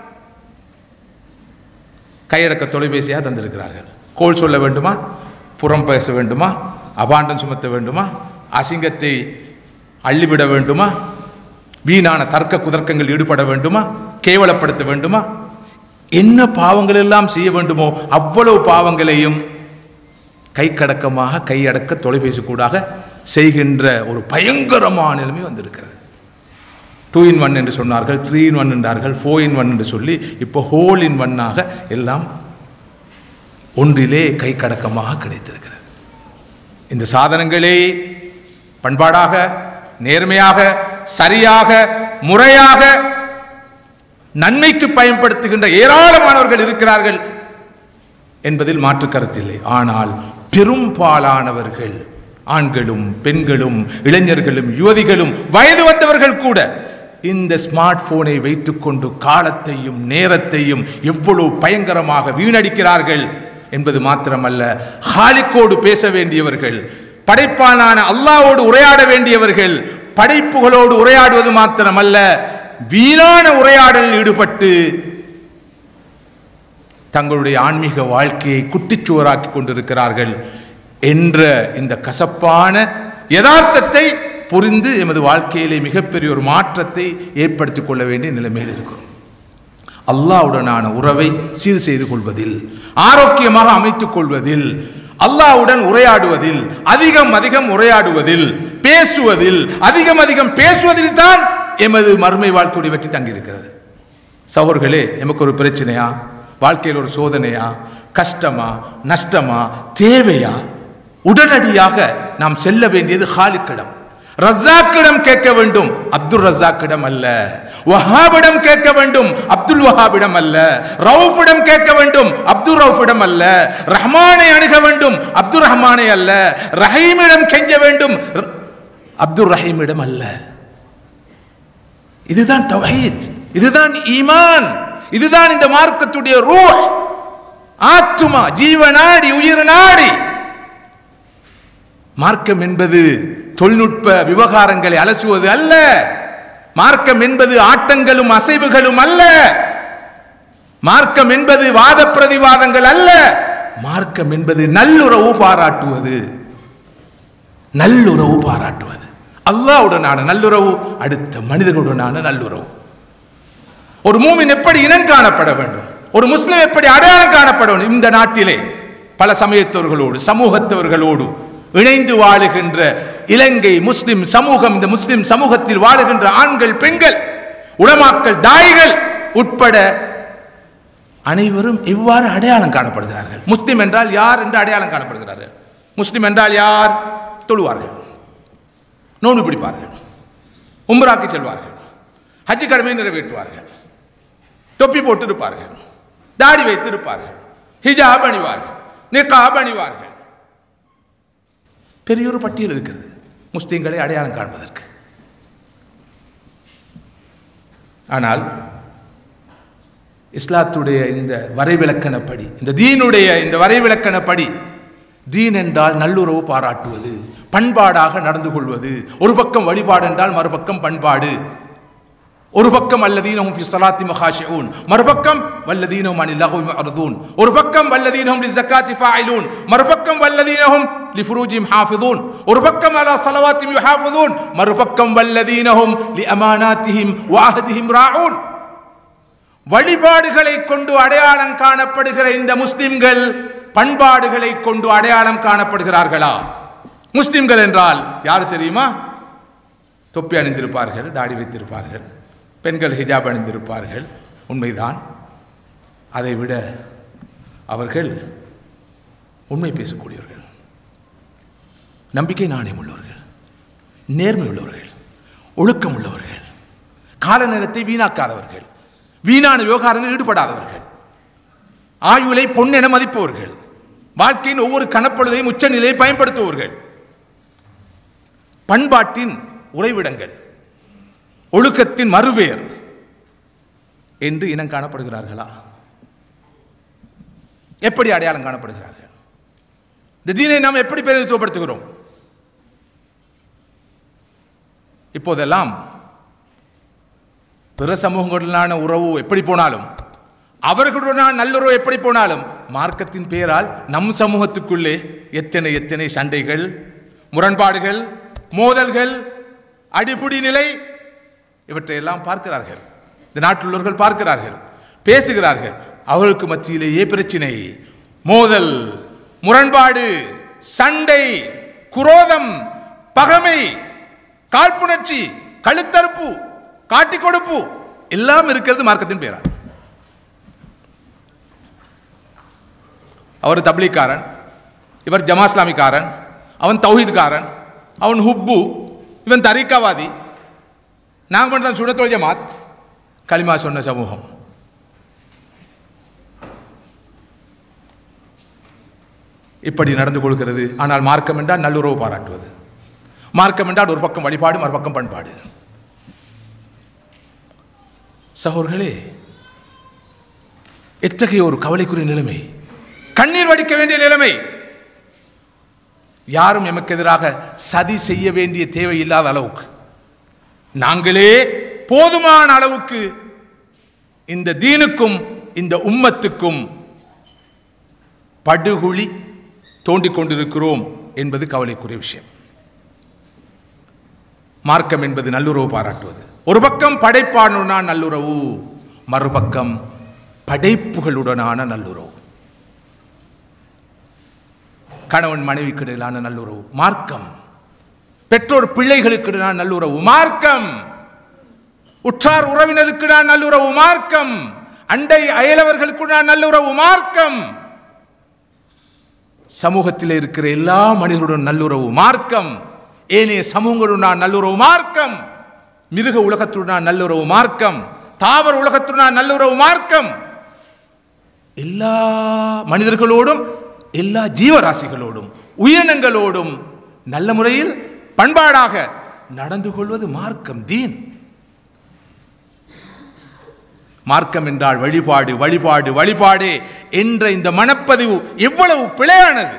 கையடக்க தொலைபேசியாக தந்திருக்கிறார்கள் கோல் சொல்ல வேண்டுமா புறம் பேச வேண்டுமா அபாண்டம் சுமத்த வேண்டுமா அசிங்கத்தை அள்ளிவிட வேண்டுமா வீணான தர்க்க குதர்க்கங்கள் ஈடுபட வேண்டுமா கேவலப்படுத்த வேண்டுமா என்ன பாவங்கள் எல்லாம் செய்ய வேண்டுமோ அவ்வளவு பாவங்களையும் கைக்கடக்கமாக கையடக்க தொலைபேசி கூடாக செய்கின்ற ஒரு பயங்கரமான நிலைமை வந்திருக்கிறது டூ இன் ஒன் என்று சொன்னார்கள் த்ரீ இன் ஒன் என்றார்கள் ஃபோர் இன் ஒன் என்று சொல்லி இப்போ ஹோல் இன் ஒன்னாக எல்லாம் ஒன்றிலே கைக்கடக்கமாக கிடைத்திருக்கிறது இந்த சாதனங்களே பண்பாடாக நேர்மையாக சரியாக முறையாக நன்மைக்கு பயன்படுத்துகின்ற ஏராளமானவர்கள் இருக்கிறார்கள் என்பதில் மாற்று கருத்தில்லை ஆனால் பெரும்பாலானவர்கள் ஆண்களும் பெண்களும் இளைஞர்களும் யுவதிகளும் வயது வந்தவர்கள் கூட இந்த ஸ்மார்ட் போனை வைத்துக்கொண்டு காலத்தையும் நேரத்தையும் எவ்வளவு பயங்கரமாக வீணடிக்கிறார்கள் என்பது மாத்திரமல்ல ஹாலிக்கோடு பேச வேண்டியவர்கள் படைப்பானான அல்லாவோடு உரையாட வேண்டியவர்கள் படைப்புகளோடு உரையாடுவது மாத்திரமல்ல வீணான உரையாடலில் ஈடுபட்டு தங்களுடைய ஆன்மீக வாழ்க்கையை குட்டிச்சுவராக்கி கொண்டிருக்கிறார்கள் என்ற இந்த கசப்பான யதார்த்தத்தை புரிந்து எமது வாழ்க்கையிலே மிகப்பெரிய ஒரு மாற்றத்தை ஏற்படுத்திக் கொள்ள வேண்டிய நிலைமையில் இருக்கிறோம் அல்லாவுடனான உறவை சீர் செய்து கொள்வதில் ஆரோக்கியமாக அமைத்துக் கொள்வதில் அல்லாவுடன் உரையாடுவதில் அதிகம் அதிகம் உரையாடுவதில் பேசுவதில் அதிகம் அதிகம் பேசுவதில் தான் எமது மறுமை வாழ்க்கையுடைய வெற்றி தங்கியிருக்கிறது சகோர்களே எமக்கு ஒரு பிரச்சனையா வாழ்க்கையில் ஒரு சோதனையா கஷ்டமா நஷ்டமா தேவையா உடனடியாக நாம் செல்ல வேண்டியது ஹாலிக்கிடம் ரஸாக்கிடம் கேட்க வேண்டும் அப்துல் ரஸாக்கிடம் அல்ல வஹாபிடம் கேட்க வேண்டும் அப்துல் வஹாபிடம் அல்ல ரவுஃபிடம் கேட்க வேண்டும் அப்துல் ரவுஃபிடம் அல்ல ரஹ்மானை அணுக வேண்டும் அப்துல் ரஹ்மானை அல்ல ரஹீமிடம் கெஞ்ச வேண்டும் ர- அப்துல் ரஹீமிடம் அல்ல இதுதான் தௌஹீத் இதுதான் ஈமான் இதுதான் இந்த மார்க்கத்துடைய ரூஹ் ஆத்துமா ஜீவநாடி உயிர் நாடி மார்க்கம் என்பது தொழில்நுட்ப விவகாரங்களை அலசுவது அல்ல மார்க்கம் என்பது ஆட்டங்களும் அசைவுகளும் அல்ல மார்க்கம் என்பது வாத பிரதிவாதங்கள் அல்ல மார்க்கம் என்பது நல்லுறவு பாராட்டுவது நல்லுறவு பாராட்டுவது அல்லாஹ்வுடனான நல்லுறவு அடுத்த மனிதர்களுடனான நல்லுறவு ஒரு மூமின் எப்படி இனம் காணப்பட வேண்டும் ஒரு முஸ்லிம் எப்படி அடையாளம் காணப்பட வேண்டும் இந்த நாட்டிலே பல சமயத்தவர்களோடு சமூகத்தவர்களோடு இணைந்து வாழுகின்ற இலங்கை முஸ்லிம் சமூகம் இந்த முஸ்லிம் சமூகத்தில் வாழுகின்ற ஆண்கள் பெண்கள் உலமாக்கள் தாய்கள் உட்பட அனைவரும் இவ்வாறு அடையாளம் காணப்படுகிறார்கள் முஸ்லிம் என்றால் யார் என்று அடையாளம் காணப்படுகிறார்கள் முஸ்லிம் என்றால் யார் தொழுவார்கள் நோன்பு பிடிப்பார்கள் உம்ராக்கு செல்வார்கள் ஹஜ் கடமை நிறைவேற்றுவார்கள் தொப்பி போட்டு இருப்பார்கள் தாடி வைத்து இருப்பார்கள் ஹிஜாப் அணிவார்கள் நிகாப் அணிவார்கள் பெரிய ஒரு பட்டியல் இருக்கிறது முஸ்லிம்களை அடையாளம் காண்பதற்கு ஆனால் இஸ்லாத்துடைய இந்த வரைவிலக்கணப்படி இந்த தீனுடைய இந்த வரைவிலக்கணப்படி தீன் என்றால் நல்லுறவு பாராட்டுவது பண்பாடாக நடந்து கொள்வது ஒரு பக்கம் வழிபாடு என்றால் மறுபக்கம் பண்பாடு ஒரு பக்கம் அல்லதீனஹும் ஃபி ஸலாத்தி மகாஷிஊன் மறுபக்கம் வல்லதீனஹும் அனில் லஹவி முஅரிதூன் ஒரு பக்கம் வல்லதீனஹும் லிஸகாத்தி ஃபாயிலூன் மறுபக்கம் வல்லதீனஹும் லிஃபுரூஜிஹிம் ஹாஃபிதூன் ஒரு பக்கம் அலா ஸலவாத்திஹிம் யுஹாஃபிதூன் மறுபக்கம் வல்லதீனஹும் லிஅமானாத்திஹிம் வஅஹதிஹிம் ராஊன் வழிபாடுகளை கொண்டு அடையாளம் காணப்படுகிற இந்த முஸ்லிம்கள் பண்பாடுகளை கொண்டு அடையாளம் காணப்படுகிறார்களா முஸ்லிம்கள் என்றால் யார் தெரியுமா தொப்பி அணிந்திருப்பார்கள் தாடி வைத்திருப்பார்கள் பெண்கள் ஹிஜாப் அணிந்திருப்பார்கள் உண்மைதான் அதை விட அவர்கள் உண்மை பேசக்கூடியவர்கள் நம்பிக்கை நாணயம் உள்ளவர்கள் நேர்மை உள்ளவர்கள் ஒழுக்கம் உள்ளவர்கள் கால நேரத்தை வீணாக்காதவர்கள் வீணான விவகாரங்களில் ஈடுபடாதவர்கள் ஆயுளை பொன்னென மதிப்பவர்கள் வாழ்க்கையின் ஒவ்வொரு கணப்பொழுதையும் உச்ச நிலையை பயன்படுத்துபவர்கள் பண்பாட்டின் உறைவிடங்கள் ஒழுக்கத்தின் மறுபெயர் என்று இனம் காணப்படுகிறார்களா எப்படி அடையாளம் காணப்படுகிறார்கள் இந்த தீனை நாம் எப்படி பிரதித்துவப்படுத்துகிறோம் இப்போதெல்லாம் பிற சமூகங்களுடனான உறவு எப்படி போனாலும் அவர்களுடனான நல்லுறவு எப்படி போனாலும் மார்க்கத்தின் பெயரால் நம் சமூகத்துக்குள்ளே எத்தனை எத்தனை சண்டைகள் முரண்பாடுகள் மோதல்கள் அடிப்புடி நிலை இவற்றையெல்லாம் பார்க்கிறார்கள் இந்த நாட்டில் உள்ளவர்கள் பார்க்கிறார்கள் பேசுகிறார்கள் அவர்களுக்கு மத்தியிலேயே பிரச்சினை மோதல் முரண்பாடு சண்டை குரோதம் பகமை காழ்ப்புணர்ச்சி கழுத்தறுப்பு காட்டிக் கொடுப்பு எல்லாம் இருக்கிறது மார்க்கத்தின் பேரால் அவர் தப்லீக்காரன் இவர் ஜமாஸ்லாமிக்காரன் அவன் தௌஹீத்காரன் அவன் ஹுப்பு இவன் தரீக்காவாதி நாங்கள் மட்டும் தான் சுனத்தோல் ஜமாத் களிமா சொன்ன சமூகம் இப்படி நடந்து கொள்கிறது ஆனால் மார்க்கம் என்றால் நல்லுறவு பாராட்டுவது மார்க்கம் என்றால் ஒரு பக்கம் வழிபாடு மறுபக்கம் பண்பாடு சகோர்களே எத்தகைய ஒரு கவலைக்குரிய நிலைமை கண்ணீர் வடிக்க வேண்டிய நிலைமை யாரும் எமக்கு எதிராக சதி செய்ய வேண்டிய தேவை இல்லாத அளவுக்கு நாங்களே போதுமான அளவுக்கு இந்த தீனுக்கும் இந்த உம்மத்துக்கும் படுகுழி தோண்டிக் கொண்டிருக்கிறோம் என்பது கவலைக்குரிய விஷயம் மார்க்கம் என்பது நல்லுறவு பாராட்டுவது ஒரு பக்கம் படைப்பானுடனான நல்லுறவு மறுபக்கம் படைப்புகளுடனான நல்லுறவு கணவன் மனைவிக்கு இடையிலான நல்லுறவு மார்க்கம் பெற்றோர் பிள்ளைகளுக்கு இடையிலான நல்லுறவு மார்க்கம் உற்றார் உறவினருக்கு நான் நல்லுறவு மார்க்கம் அண்டை அயலவர்களுக்கு நான் நல்லுறவு மார்க்கம் சமூகத்தில் இருக்கிற எல்லா மனிதருடன் நல்லுறவு மார்க்கம் ஏனைய சமூகங்களுடன் நல்லுறவு மார்க்கம் மிருக உலகத்துடன் நல்லுறவு மார்க்கம் தாவர உலகத்துடன் நல்லுறவு மார்க்கம் எல்லா மனிதர்களோடும் எல்லா ஜீவராசிகளோடும் உயிரினங்களோடும் நல்ல முறையில் பண்பாடாக நடந்து கொள்வது மார்க்கம் தீன் மார்க்கம் என்றால் வழிபாடு வழிபாடு வழிபாடு என்ற இந்த மனப்பதிவு எவ்வளவு பிழையானது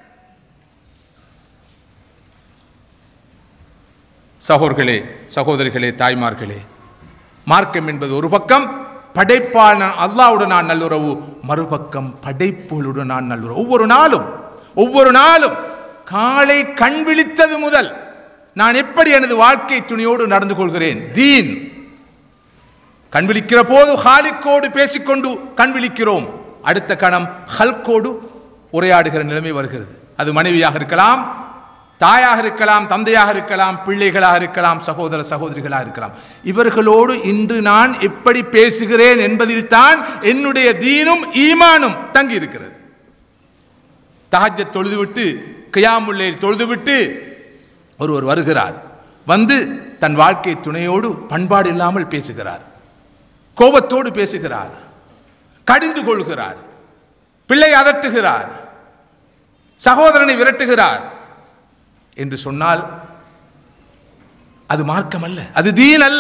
சகோர்களே சகோதரிகளே தாய்மார்களே மார்க்கம் என்பது ஒரு பக்கம் படைப்பான அல்லாவுடனான நல்லுறவு மறுபக்கம் படைப்புகளுடனான நல்லுறவு ஒவ்வொரு நாளும் ஒவ்வொரு நாளும் காலை கண் விழித்தது முதல் நான் எப்படி எனது வாழ்க்கை துணியோடு நடந்து கொள்கிறேன் தீன் கண் விழிக்கிற போது ஹாலிக்கோடு பேசிக்கொண்டு கண் விழிக்கிறோம் அடுத்த கணம் ஹல்கோடு உரையாடுகிற நிலைமை வருகிறது அது மனைவியாக இருக்கலாம் தாயாக இருக்கலாம் தந்தையாக இருக்கலாம் பிள்ளைகளாக இருக்கலாம் சகோதர சகோதரிகளாக இருக்கலாம் இவர்களோடு இன்று நான் எப்படி பேசுகிறேன் என்பதில் தான் என்னுடைய தீனும் ஈமானும் தங்கி இருக்கிறது தஹஜ்ஜத் தொழுதுவிட்டு கியாமுல்லையில் தொழுதுவிட்டு ஒருவர் வருகிறார் வந்து தன் வாழ்க்கை துணையோடு பண்பாடு இல்லாமல் பேசுகிறார் கோபத்தோடு பேசுகிறார் கடிந்து கொள்கிறார் பிள்ளை அதட்டுகிறார் சகோதரனை விரட்டுகிறார் என்று சொன்னால் அது மார்க்கம் அல்ல அது தீன் அல்ல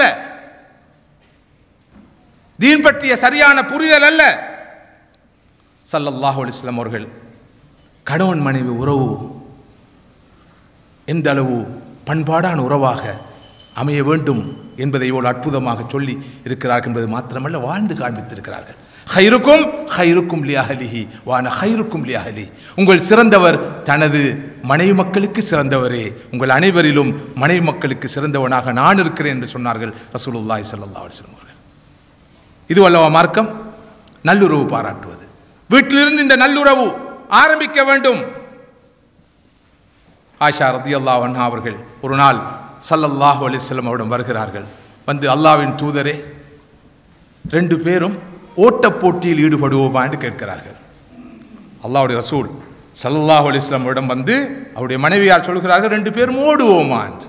தீன் பற்றிய சரியான புரிதல் அல்ல சல்லல்லாஹு அலிஸ்லாம் அவர்கள் கணவன் மனைவி உறவு எந்த அளவு பண்பாடான உறவாக அமைய வேண்டும் என்பதை இவ்வளவு அற்புதமாக சொல்லி இருக்கிறார்கள் என்பது மாத்திரமல்ல வாழ்ந்து காண்பித்திருக்கிறார்கள் ஹைருக்கும் ஹைருக்கும் லியாஹலிஹி வான ஹைருக்கும் லியாஹலி உங்கள் சிறந்தவர் தனது மனைவி மக்களுக்கு சிறந்தவரே உங்கள் அனைவரிலும் மனைவி மக்களுக்கு சிறந்தவனாக நான் இருக்கிறேன் என்று சொன்னார்கள் ரசூலுல்லாய் சல்லா அலிஸ்லம் அவர்கள் இது அல்லவா மார்க்கம் நல்லுறவு பாராட்டுவது வீட்டிலிருந்து இந்த நல்லுறவு ஆரம்பிக்க வேண்டும் ஆஷா ரதி அல்லா அண்ணா அவர்கள் ஒரு நாள் சல்லல்லாஹு அலிஸ்லம் அவரிடம் வருகிறார்கள் வந்து அல்லாவின் தூதரே ரெண்டு பேரும் ஓட்டப் போட்டியில் ஈடுபடுவோமா என்று கேட்கிறார்கள் அல்லாவுடைய ரசூல் சல்லல்லாஹு அலிஸ்லாம் அவரிடம் வந்து அவருடைய மனைவியார் சொல்கிறார்கள் ரெண்டு பேரும் ஓடுவோமா என்று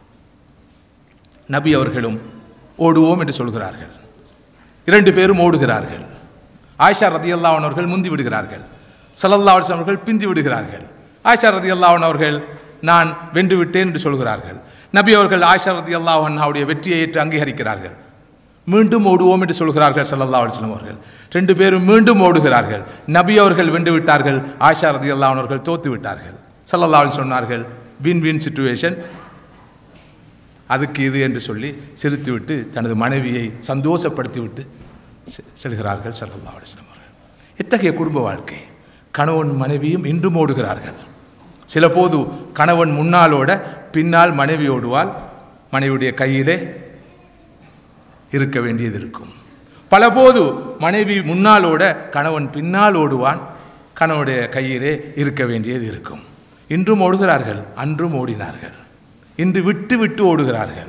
நபி அவர்களும் ஓடுவோம் என்று சொல்கிறார்கள் இரண்டு பேரும் ஓடுகிறார்கள் ஆயிஷா ரதி அல்லாவன் அவர்கள் முந்தி விடுகிறார்கள் சல்லல்லா அலிஸ்லாம் அவர்கள் பிந்தி விடுகிறார்கள் ஆயிஷா ரதி அல்லாவன் அவர்கள் நான் வென்று விட்டேன் என்று சொல்கிறார்கள் நபி அவர்கள் ஆயிஷா ரதி அல்லாஹன் அவருடைய வெற்றியை ஏற்று அங்கீகரிக்கிறார்கள் மீண்டும் ஓடுவோம் என்று சொல்கிறார்கள் சல்லல்லா அலிஸ்லாம் அவர்கள் ரெண்டு பேரும் மீண்டும் ஓடுகிறார்கள் நபி அவர்கள் வென்று விட்டார்கள் ஆயிஷா ரதி அல்லாஹன் அவர்கள் தோத்து விட்டார்கள் சல்லல்லா அலி சொன்னார்கள் வின் வின் சுச்சுவேஷன் அதுக்கு இது என்று சொல்லி சிரித்துவிட்டு தனது மனைவியை சந்தோஷப்படுத்திவிட்டு செ- செல்கிறார்கள் சல்லல்லா அலிஸ்லாம் அவர்கள் இத்தகைய குடும்ப வாழ்க்கை கணவன் மனைவியும் இன்றும் ஓடுகிறார்கள் சில போது கணவன் முன்னாலோட பின்னால் மனைவி ஓடுவாள் மனைவியுடைய கையிலே இருக்க வேண்டியது இருக்கும் பல போது மனைவி முன்னாலோட கணவன் பின்னால் ஓடுவான் கணவனுடைய கையிலே இருக்க வேண்டியது இருக்கும் இன்றும் ஓடுகிறார்கள் அன்றும் ஓடினார்கள் இன்று விட்டு விட்டு ஓடுகிறார்கள்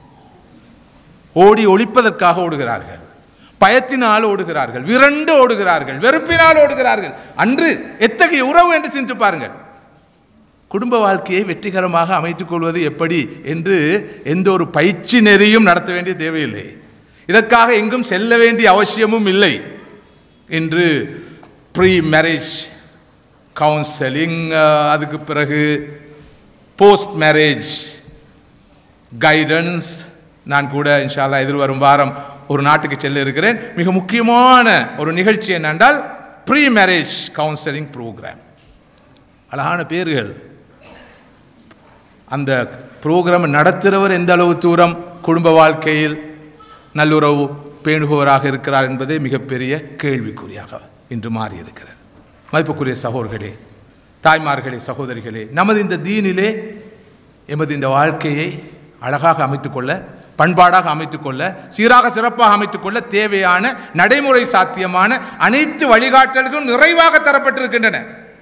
ஓடி ஒழிப்பதற்காக ஓடுகிறார்கள் பயத்தினால் ஓடுகிறார்கள் விரண்டு ஓடுகிறார்கள் வெறுப்பினால் ஓடுகிறார்கள் அன்று எத்தகைய உறவு என்று சிந்தித்து பாருங்கள் குடும்ப வாழ்க்கையை வெற்றிகரமாக அமைத்துக் கொள்வது எப்படி என்று எந்த ஒரு பயிற்சி நெறியும் நடத்த வேண்டிய தேவையில்லை இதற்காக எங்கும் செல்ல வேண்டிய அவசியமும் இல்லை என்று ப்ரீ மேரேஜ் கவுன்சிலிங் அதுக்கு பிறகு போஸ்ட் மேரேஜ் கைடன்ஸ் நான் கூட இன்ஷால்லா எதிர்வரும் வாரம் ஒரு நாட்டுக்கு செல்ல இருக்கிறேன் மிக முக்கியமான ஒரு நிகழ்ச்சி என்னென்றால் ப்ரீ மேரேஜ் கவுன்சிலிங் ப்ரோக்ராம் அழகான பேர்கள் அந்த ப்ரோக்ராம் நடத்துகிறவர் எந்த அளவு தூரம் குடும்ப வாழ்க்கையில் நல்லுறவு பேணுபவராக இருக்கிறார் என்பதே மிகப்பெரிய கேள்விக்குறியாக இன்று மாறியிருக்கிறது மதிப்புக்குரிய சகோதர்களே தாய்மார்களே சகோதரிகளே நமது இந்த தீனிலே எமது இந்த வாழ்க்கையை அழகாக அமைத்துக்கொள்ள பண்பாடாக அமைத்துக்கொள்ள சீராக சிறப்பாக அமைத்துக்கொள்ள தேவையான நடைமுறை சாத்தியமான அனைத்து வழிகாட்டல்களும் நிறைவாக தரப்பட்டிருக்கின்றன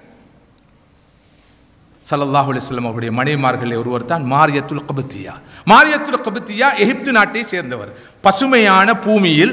சல்லல்லாஹு அலிஸ்லம் அவருடைய மனைவிமார்களில் ஒருவர் தான் மாரியத்துல் கபத்தியா மாரியத்துல் கபத்தியா எகிப்து நாட்டை சேர்ந்தவர் பசுமையான பூமியில்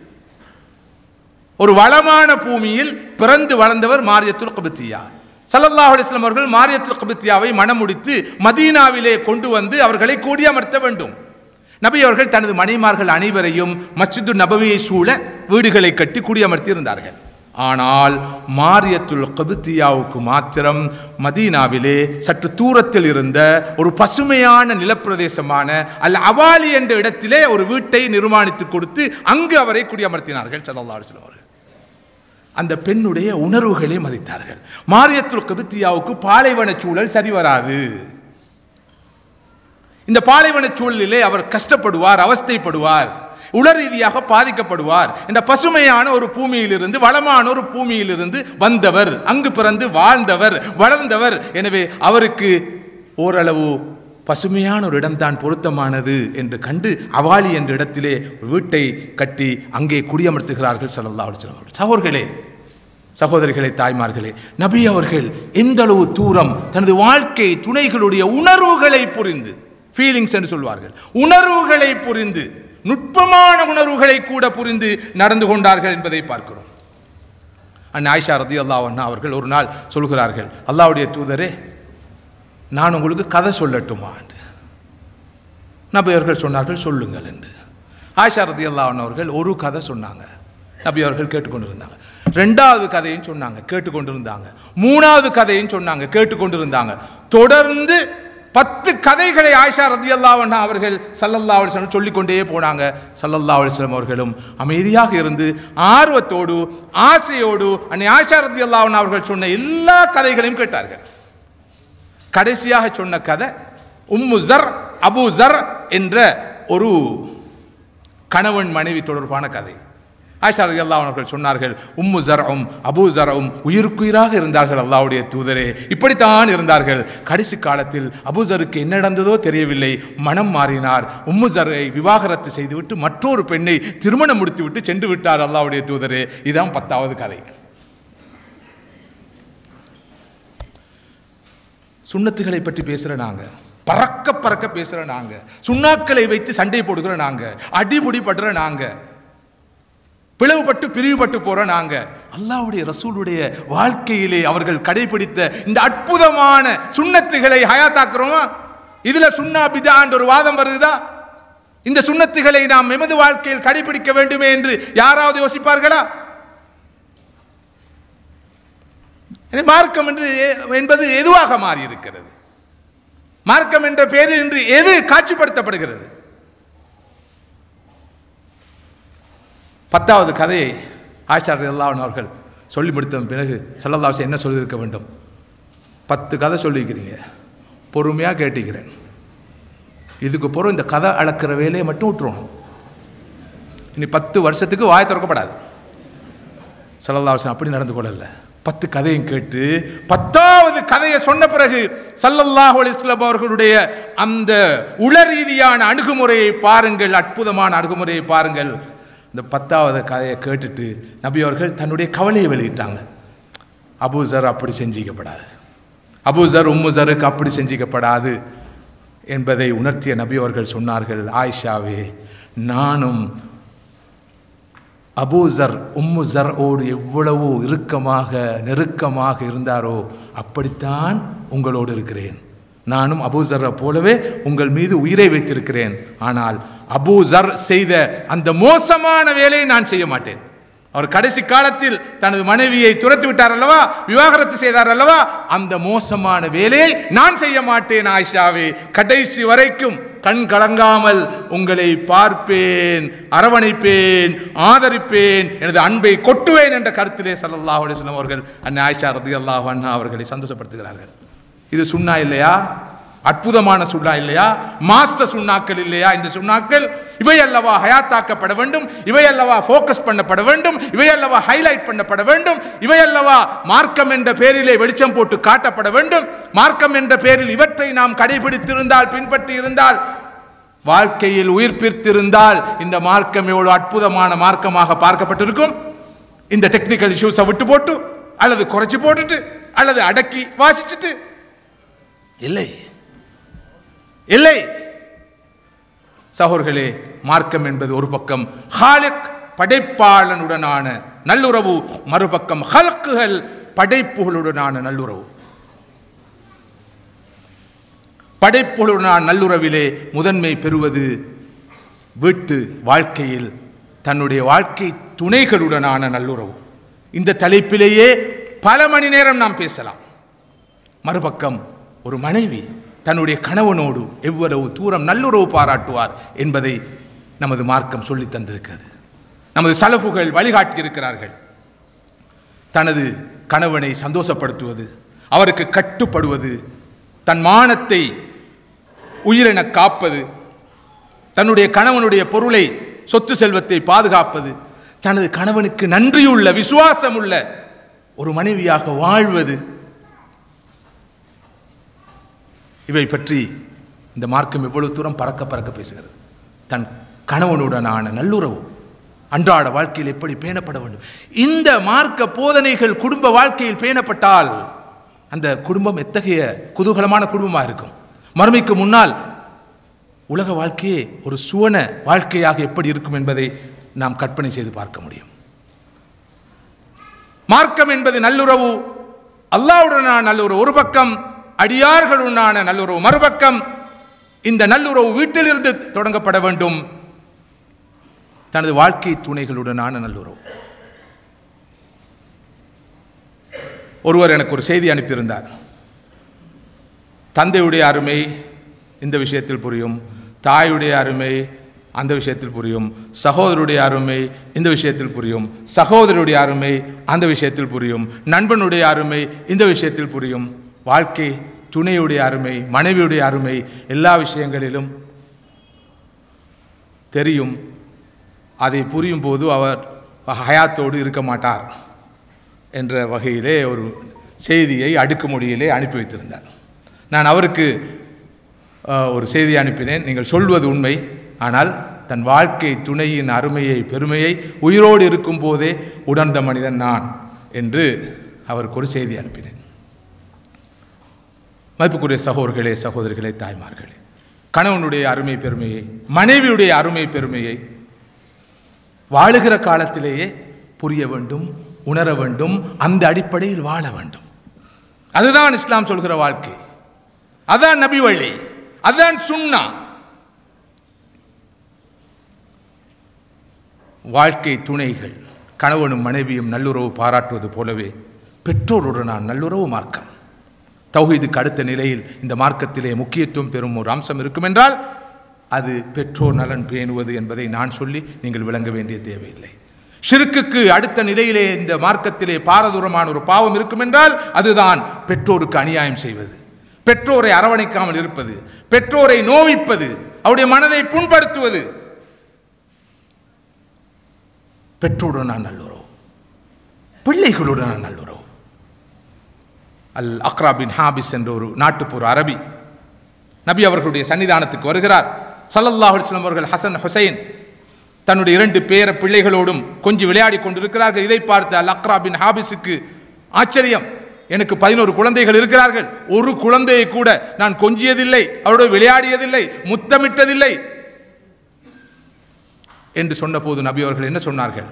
ஒரு வளமான பூமியில் பிறந்து வளர்ந்தவர் மாரியத்துல் கபத்தியா சல்லல்லாஹு அலிஸ்லாம் அவர்கள் மாரியத்துல் கபத்தியாவை மணமுடித்து மதீனாவிலே கொண்டு வந்து அவர்களை கூடியமர்த்த வேண்டும் நபி அவர்கள் தனது மனைமார்கள் அனைவரையும் மஸ்ஜிது நபவியை சூழ வீடுகளை கட்டி குடியமர்த்தி இருந்தார்கள் ஆனால் மாரியத்துல் கபுத்தியாவுக்கு மாத்திரம் மதீனாவிலே சற்று தூரத்தில் இருந்த ஒரு பசுமையான நிலப்பிரதேசமான அல் அவாலி என்ற இடத்திலே ஒரு வீட்டை நிர்மாணித்து கொடுத்து அங்கு அவரை குடியமர்த்தினார்கள் சல்லல்லாஹு அலைஹி வஸல்லம் அவர்கள் அந்த பெண்ணுடைய உணர்வுகளை மதித்தார்கள் மாரியத்துல் கபுத்தியாவுக்கு பாலைவன சூழல் சரி வராது இந்த பாலைவன சூழலிலே அவர் கஷ்டப்படுவார் அவஸ்தைப்படுவார் உளர் ரீதியாக பாதிக்கப்படுவார் இந்த பசுமையான ஒரு பூமியிலிருந்து வளமான ஒரு பூமியிலிருந்து வந்தவர் அங்கு பிறந்து வாழ்ந்தவர் வளர்ந்தவர் எனவே அவருக்கு ஓரளவு பசுமையான ஒரு இடம்தான் பொருத்தமானது என்று கண்டு அவாலி என்ற இடத்திலே ஒரு வீட்டை கட்டி அங்கே குடியமர்த்துகிறார்கள் சல்லல்லாஹு அலைஹி வஸல்லம் அவர்கள். சகோதரர்களே சகோதரிகளே தாய்மார்களே நபி அவர்கள் எந்த அளவு தூரம் தனது வாழ்க்கை துணைகளுடைய உணர்வுகளை புரிந்து ஃபீலிங்ஸ் என்று சொல்வார்கள் உணர்வுகளை புரிந்து நுட்பமான உணர்வுகளை கூட புரிந்து நடந்து கொண்டார்கள் என்பதை பார்க்கிறோம் அண்ணன் ஆயிஷா ரதி அல்லாஹ் அவர்கள் ஒரு நாள் சொல்கிறார்கள் அல்லாஹ்வுடைய தூதரே நான் உங்களுக்கு கதை சொல்லட்டுமா என்று நபி அவர்கள் சொன்னார்கள் சொல்லுங்கள் என்று ஆயிஷா ரதி அல்லாஹ் அவர்கள் ஒரு கதை சொன்னாங்க நபி அவர்கள் கேட்டுக்கொண்டிருந்தாங்க ரெண்டாவது கதையும் சொன்னாங்க கேட்டுக்கொண்டிருந்தாங்க மூணாவது கதையும் சொன்னாங்க கேட்டுக்கொண்டிருந்தாங்க தொடர்ந்து பத்து கதைகளை ஆயிஷா ரதி அல்லாஹ் அவர்கள் சல்லல்லா அலிஸ்லம் சொல்லிக்கொண்டே போனாங்க சல்லல்லா அலிஸ்லம் அவர்களும் அமைதியாக இருந்து ஆர்வத்தோடு ஆசையோடு அன்னை ஆயிஷா ரதி அல்லாஹ் அவர்கள் சொன்ன எல்லா கதைகளையும் கேட்டார்கள் கடைசியாக சொன்ன கதை உம்மு ஜர் அபு ஜர் என்ற ஒரு கணவன் மனைவி தொடர்பான கதை ஆயிஷா ரதி அல்லாஹ் அவர்கள் சொன்னார்கள் உம்மு ஜரும் அபு ஜரும் உயிருக்குயிராக இருந்தார்கள் அல்லாஹ்வுடைய தூதரே இப்படித்தான் இருந்தார்கள் கடைசி காலத்தில் அபு ஜருக்கு என்ன நடந்ததோ தெரியவில்லை மனம் மாறினார் உம்மு ஜரை விவாகரத்து செய்துவிட்டு மற்றொரு பெண்ணை திருமணம் முடித்துவிட்டு சென்று விட்டார் அல்லாஹ்வுடைய தூதரே இதுதான் பத்தாவது கதை சுண்ணத்துகளை பற்றி பேசுகிற நாங்கள் பறக்க பறக்க பேசுகிற நாங்கள் சுண்ணாக்களை வைத்து சண்டை போடுகிற நாங்கள் அடிபுடி படுற நாங்கள் பிளவுபட்டு பிரிவுபட்டு போற நாங்க அல்லாஹ்வுடைய ரசூலுடைய வாழ்க்கையிலே அவர்கள் கடைபிடித்த இந்த அற்புதமான சுண்ணத்துகளை ஹயாத்தாக்குறோமா இதுல சுன்னா பிதான்ற ஒரு வாதம் வருதா இந்த சுண்ணத்துகளை நாம் எமது வாழ்க்கையில் கடைபிடிக்க வேண்டுமே என்று யாராவது யோசிப்பார்களா எனவே மார்க்கம் என்று எ- என்பது எதுவாக மாறி இருக்கிறது மார்க்கம் என்ற பெயரில் இன்று எது காட்சிப்படுத்தப்படுகிறது பத்தாவது கதையை ஆச்சார் அல்லாஹ் அவர்கள் சொல்லி முடித்த பிறகு சல்லல்லாஹு என்ன சொல்லியிருக்க வேண்டும் பத்து கதை சொல்லியிருக்கிறீங்க பொறுமையாக கேட்டுக்கிறேன் இதுக்கு பிறகு இந்த கதை அளக்கிற வேலையை மட்டும் விட்டுருணும் இனி பத்து வருஷத்துக்கு வாய் திறக்கப்படாது சல்லல்லாஹு அப்படி நடந்து கொள்ளல பத்து கதையும் கேட்டு பத்தாவது கதையை சொன்ன பிறகு சல்லல்லாஹு அலைஹி வஸல்லம் அவர்களுடைய அந்த உள ரீதியான அணுகுமுறையை பாருங்கள் அற்புதமான அணுகுமுறையை பாருங்கள் இந்த பத்தாவது கதையை கேட்டுட்டு நபி அவர்கள் தன்னுடைய கவலையை வெளியிட்டாங்க அபூசர் அப்படி செஞ்சிக்கப்படாது அபூசர் உம்முசருக்கு அப்படி செஞ்சிக்கப்படாது என்பதை உணர்த்திய நபி அவர்கள் சொன்னார்கள் ஆயிஷாவே நானும் அபூசர் உம்முசர் ஓடு எவ்வளவு இறுக்கமாக நெருக்கமாக இருந்தாரோ அப்படித்தான் உங்களோடு இருக்கிறேன் நானும் அபூசரை போலவே உங்கள் மீது உயிரை வைத்திருக்கிறேன் ஆனால் அபூசர் செய்த அந்த மோசமான வேலையை நான் செய்ய மாட்டேன் அவர் கடைசி காலத்தில் தனது மனைவியை துரத்தி விட்டார் அல்லவா விவாகரத்து செய்தார் அல்லவா அந்த மோசமான வேலையை நான் செய்ய மாட்டேன் ஆயிஷாவே கடைசி வரைக்கும் கண் கலங்காமல் உங்களை பார்ப்பேன் அரவணைப்பேன் ஆதரிப்பேன் எனது அன்பை கொட்டுவேன் என்ற கருத்திலே ஸல்லல்லாஹு அலைஹி வஸல்லம் அவர்கள் அன்னை ஆயிஷா ரதி அல்லாஹ் அண்ணா அவர்களை சந்தோஷப்படுத்துகிறார்கள் இது சுன்னா இல்லையா அற்புதமான சுண்ணா இல்லையா மாஸ்டர் சுண்ணாக்கள் இல்லையா இந்த சுண்ணாக்கள் இவை அல்லவா ஹயாத்தாக்கப்பட வேண்டும் இவை அல்லவா ஃபோக்கஸ் பண்ணப்பட வேண்டும் இவை அல்லவா ஹைலைட் பண்ணப்பட வேண்டும் இவை அல்லவா மார்க்கம் என்ற பேரிலே வெளிச்சம் போட்டு காட்டப்பட வேண்டும் மார்க்கம் என்ற பேரில் இவற்றை நாம் கடைபிடித்திருந்தால் பின்பற்றி இருந்தால் வாழ்க்கையில் உயிர்ப்பித்திருந்தால் இந்த மார்க்கம் எவ்வளவு அற்புதமான மார்க்கமாக பார்க்கப்பட்டிருக்கும் இந்த டெக்னிக்கல் இஷ்யூஸை விட்டு போட்டு அல்லது குறைச்சு போட்டுட்டு அல்லது அடக்கி வாசிச்சுட்டு இல்லை இல்லை சகோர்களே மார்க்கம் என்பது ஒரு பக்கம் ஹாலிக் படைப்பாளனுடனான நல்லுறவு மறுபக்கம் ஹல்குகள் படைப்புகளுடனான நல்லுறவு படைப்புகளுடனான நல்லுறவிலே முதன்மை பெறுவது வீட்டு வாழ்க்கையில் தன்னுடைய வாழ்க்கை துணைகளுடனான நல்லுறவு இந்த தலைப்பிலேயே பல மணி நேரம் நாம் பேசலாம் மறுபக்கம் ஒரு மனைவி தன்னுடைய கணவனோடு எவ்வளவு தூரம் நல்லுறவு பாராட்டுவார் என்பதை நமது மார்க்கம் சொல்லித் தந்திருக்கிறது நமது சலப்புகள் வழிகாட்டி இருக்கிறார்கள் தனது கணவனை சந்தோஷப்படுத்துவது அவருக்கு கட்டுப்படுவது தன் மானத்தை உயிரென காப்பது தன்னுடைய கணவனுடைய பொருளை சொத்து செல்வத்தை பாதுகாப்பது தனது கணவனுக்கு நன்றியுள்ள விசுவாசமுள்ள ஒரு மனைவியாக வாழ்வது இவை பற்றி இந்த மார்க்கம் எவ்வளவு தூரம் பறக்க பறக்க பேசுகிறது தன் கணவனுடனான நல்லுறவு அன்றாட வாழ்க்கையில் எப்படி பேணப்பட வேண்டும் இந்த மார்க்க போதனைகள் குடும்ப வாழ்க்கையில் பேணப்பட்டால் அந்த குடும்பம் எத்தகைய குதூகலமான குடும்பமாக இருக்கும் மறுமைக்கு முன்னால் உலக வாழ்க்கையே ஒரு சுவன வாழ்க்கையாக எப்படி இருக்கும் என்பதை நாம் கற்பனை செய்து பார்க்க முடியும் மார்க்கம் என்பது நல்லுறவு அல்லாவுடனான நல்லுறவு ஒரு பக்கம் அடியார்களுடனான நல்லுறவு மறுபக்கம் இந்த நல்லுறவு வீட்டிலிருந்து தொடங்கப்பட வேண்டும் தனது வாழ்க்கை துணைகளுடனான நல்லுறவு ஒருவர் எனக்கு ஒரு செய்தி அனுப்பியிருந்தார் தந்தையுடைய அருமை இந்த விஷயத்தில் புரியும் தாயுடைய அருமை அந்த விஷயத்தில் புரியும் சகோதரருடைய அருமை இந்த விஷயத்தில் புரியும் சகோதரருடைய அருமை அந்த விஷயத்தில் புரியும் நண்பனுடைய அருமை இந்த விஷயத்தில் புரியும் வாழ்க்கை துணையுடைய அருமை மனைவியுடைய அருமை எல்லா விஷயங்களிலும் தெரியும் அதை புரியும் போது அவர் ஹயாத்தோடு இருக்க மாட்டார் என்ற வகையிலே ஒரு செய்தியை அடுக்குமொழியிலே அனுப்பி வைத்திருந்தார் நான் அவருக்கு அஹ், ஒரு செய்தி அனுப்பினேன் நீங்கள் சொல்வது உண்மை ஆனால் தன் வாழ்க்கை துணையின் அருமையை பெருமையை உயிரோடு இருக்கும் போதே உணர்ந்த மனிதன் நான் என்று அவருக்கு ஒரு செய்தி அனுப்பினேன் மதிப்புக்குரிய சகோதரர்களே சகோதரிகளே தாய்மார்களே கணவனுடைய அருமை பெருமையை மனைவியுடைய அருமை பெருமையை வாழுகிற காலத்திலேயே புரிய வேண்டும் உணர வேண்டும் அந்த அடிப்படையில் வாழ வேண்டும் அதுதான் இஸ்லாம் சொல்கிற வாழ்க்கை அதான் நபி வழி அதுதான் சுன்னா வாழ்க்கை துணைகள் கணவனும் மனைவியும் நல்லுறவு பாராட்டுவது போலவே பெற்றோருடனான நல்லுறவு மார்க்கம் தௌஹீதுக்கு அடுத்த நிலையில் இந்த மார்க்கத்திலே முக்கியத்துவம் பெறும் ஒரு அம்சம் இருக்கும் என்றால் அது பெற்றோர் நலன் பேணுவது என்பதை நான் சொல்லி நீங்கள் விளங்க வேண்டிய தேவையில்லை ஷிருக்குக்கு அடுத்த நிலையிலே இந்த மார்க்கத்திலே பாரதூரமான ஒரு பாவம் இருக்கும் என்றால் அதுதான் பெற்றோருக்கு அநியாயம் செய்வது பெற்றோரை அரவணைக்காமல் இருப்பது பெற்றோரை நோவிப்பது அவருடைய மனதை புண்படுத்துவது பெற்றோருடன் நல்லுறவு பிள்ளைகளுடன் நல்லுறவு அல் அக்ரா பின் ஹாபிஸ் என்ற ஒரு நாட்டுப்புற அரபி நபி அவர்களுடைய சன்னிதானத்துக்கு வருகிறார் ஸல்லல்லாஹு அலைஹி வஸல்லம் அவர்கள் ஹசன் ஹுசைன் தன்னுடைய இரண்டு பேர பிள்ளைகளோடும் கொஞ்சம் விளையாடி கொண்டிருக்கிறார்கள் இதை பார்த்த அல் அக்ரா பின் ஹாபிஸுக்கு ஆச்சரியம் எனக்கு பதினோரு குழந்தைகள் இருக்கிறார்கள் ஒரு குழந்தையை கூட நான் கொஞ்சியதில்லை அவரோடு விளையாடியதில்லை முத்தமிட்டதில்லை என்று சொன்னபோது நபி அவர்கள் என்ன சொன்னார்கள்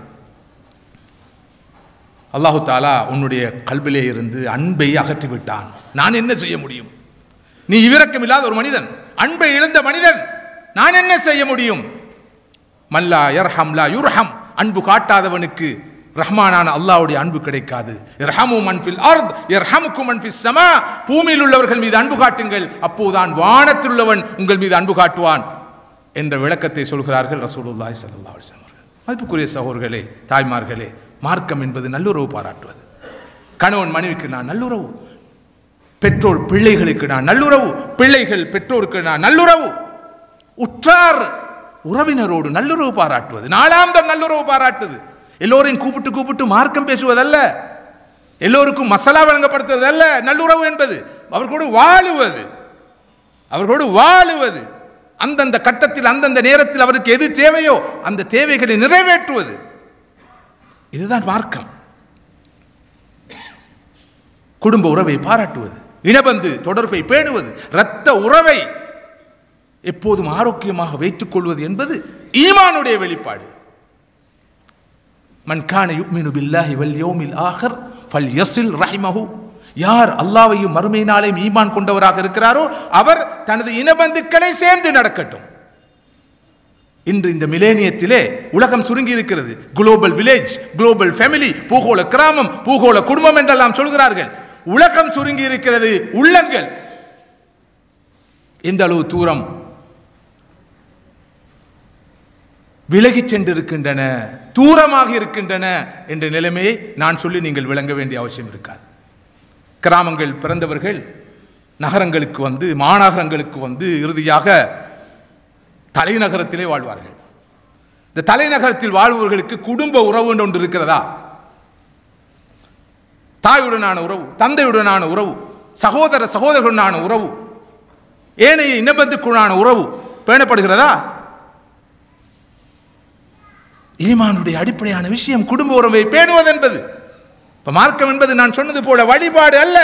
அல்லாஹு தாலா உன்னுடைய கல்விலே இருந்து அன்பை அகற்றி விட்டான் நான் என்ன செய்ய முடியும் நீ இவிரக்கம் இல்லாத ஒரு மனிதன் அன்பை இழந்த மனிதன் நான் என்ன செய்ய முடியும் மல்லா யர்ஹம் லா யுர்ஹம் அன்பு காட்டாதவனுக்கு ரஹ்மானான அல்லாஹ்வுடைய அன்பு கிடைக்காது இர்ஹமு மன் ஃபில் அர்த் யர்ஹமுக்கு மன் ஃபிஸ் ஸமா பூமியில் உள்ளவர்கள் மீது அன்பு காட்டுங்கள் அப்போதான் வானத்தில் உள்ளவன் உங்கள் மீது அன்பு காட்டுவான் என்ற விளக்கத்தை சொல்கிறார்கள் ரசூலுல்லாஹி ஸல்லல்லாஹு அலைஹி வஸல்லம் அவர்கள் மதிப்புக்குரிய சகோதரர்களே தாய்மார்களே மார்க்கம் என்பது நல்லுறவு பாராட்டுவது கணவன் மனைவிக்கு நான் நல்லுறவு பெற்றோர் பிள்ளைகளுக்கு நான் நல்லுறவு பிள்ளைகள் பெற்றோருக்கு நான் நல்லுறவு உற்றார் உறவினரோடு நல்லுறவு பாராட்டுவது நாளாந்தம் நல்லுறவு பாராட்டுவது எல்லோரையும் கூப்பிட்டு கூப்பிட்டு மார்க்கம் பேசுவதல்ல எல்லோருக்கும் மசாலா வழங்கப்படுத்துவது அல்ல நல்லுறவு என்பது அவர்களோடு வாழுவது அவர்களோடு வாழுவது அந்தந்த கட்டத்தில் அந்தந்த நேரத்தில் அவருக்கு எது தேவையோ அந்த தேவைகளை நிறைவேற்றுவது இதுதான் மார்க்கம் குடும்ப உறவை பாராட்டுவது இனபந்து தொடர்பை பேணுவது இரத்த உறவை எப்போதும் ஆரோக்கியமாக வைத்துக் கொள்வது என்பது ஈமானுடைய வெளிப்பாடு மன் கான யுக்மினு பில்லாஹி வல் யௌமில் ஆஹர் ஃபல் யஸில் ரஹிமஹு யார் அல்லாஹ்வையும் மறுமை நாளையும் ஈமான் கொண்டவராக இருக்கிறாரோ அவர் தனது இனபந்துக்களை சேர்ந்து நடக்கட்டும் இன்று இந்த மிலேனியத்திலே உலகம் சுருங்கி இருக்கிறது குளோபல் வில்லேஜ் குளோபல் ஃபேமிலி பூகோள கிராமம் பூகோள குடும்பம் என்றெல்லாம் சொல்கிறார்கள் உலகம் சுருங்கி இருக்கிறது உள்ளங்கள் எந்த அளவு தூரம் விலகிச் சென்றிருக்கின்றன தூரமாக இருக்கின்றன என்ற நிலைமையை நான் சொல்லி நீங்கள் விளங்க வேண்டிய அவசியம் இருக்காது கிராமங்கள் பிறந்தவர்கள் நகரங்களுக்கு வந்து மாநகரங்களுக்கு வந்து இறுதியாக தலைநகரத்திலே வாழ்வார்கள் இந்த தலைநகரத்தில் வாழ்பவர்களுக்கு குடும்ப உறவு என்று ஒன்று இருக்கிறதா தாயுடனான உறவு தந்தையுடனான உறவு சகோதர சகோதரர்களுடனான உறவு ஏனைய இனபந்துக்குள்ளான உறவு பேணப்படுகிறதா ஈமானுடைய அடிப்படையான விஷயம் குடும்ப உறவை பேணுவது என்பது இப்ப மார்க்கம் என்பது நான் சொன்னது போல வழிபாடு அல்ல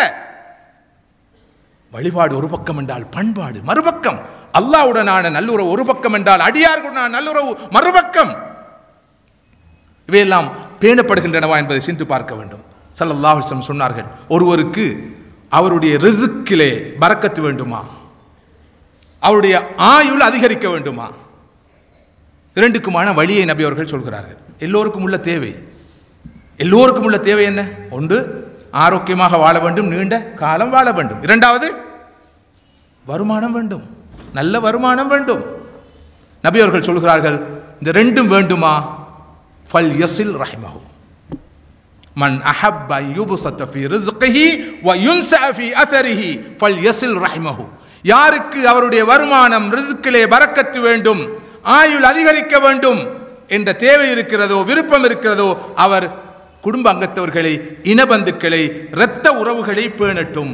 வழிபாடு ஒரு பக்கம் என்றால் பண்பாடு மறுபக்கம் அல்லாவுடனான நல்லுறவு ஒரு பக்கம் என்றால் அடியார்களுடனான நல்லுறவு மறுபக்கம் இவையெல்லாம் பேணப்படுகின்றனவா என்பதை சிந்து பார்க்க வேண்டும் ஸல்லல்லாஹு அலைஹி வஸல்லம் சொன்னார்கள் ஒருவருக்கு அவருடைய ரிசுக்கிலே பறக்கத்து வேண்டுமா அவருடைய ஆயுள் அதிகரிக்க வேண்டுமா இரண்டுக்குமான வழியை நபி அவர்கள் சொல்கிறார்கள் எல்லோருக்கும் உள்ள தேவை எல்லோருக்கும் உள்ள தேவை என்ன ஒன்று ஆரோக்கியமாக வாழ வேண்டும் நீண்ட காலம் வாழ வேண்டும் இரண்டாவது வருமானம் வேண்டும் நல்ல வருமானம் வேண்டும் நபி அவர்கள் சொல்கிறார்கள் இந்த ரெண்டும் வேண்டுமா ஃபல் யசில் ரஹிமஹு மன் அஹப்ப யுபுசத்த ஃபி ரிஸ்கிஹி வ யுன்ஸஅ ஃபி அஸரிஹி ஃபல் யசில் ரஹிமஹு யாருக்கு அவருடைய வருமானம் ரிஸ்கிலே பரக்கத்து வேண்டும் ஆயுள் அதிகரிக்க வேண்டும் என்ற தேவை இருக்கிறதோ விருப்பம் இருக்கிறதோ அவர் குடும்ப அங்கத்தவர்களை இனபந்துக்களை இரத்த உறவுகளை பேணட்டும்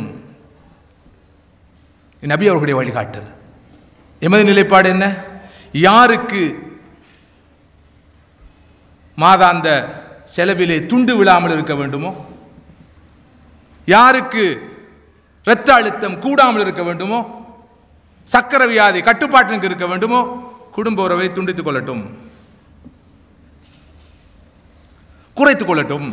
நபி அவர்களுடைய வழிகாட்டல் எமது நிலைப்பாடு என்ன யாருக்கு மாதாந்த செலவிலே துண்டு விழாமல் இருக்க வேண்டுமோ யாருக்கு இரத்த அழுத்தம் கூடாமல் இருக்க வேண்டுமோ சக்கர வியாதி கட்டுப்பாட்டுக்கு இருக்க வேண்டுமோ குடும்ப உறவை துண்டித்துக் கொள்ளட்டும் குறைத்துக் கொள்ளட்டும்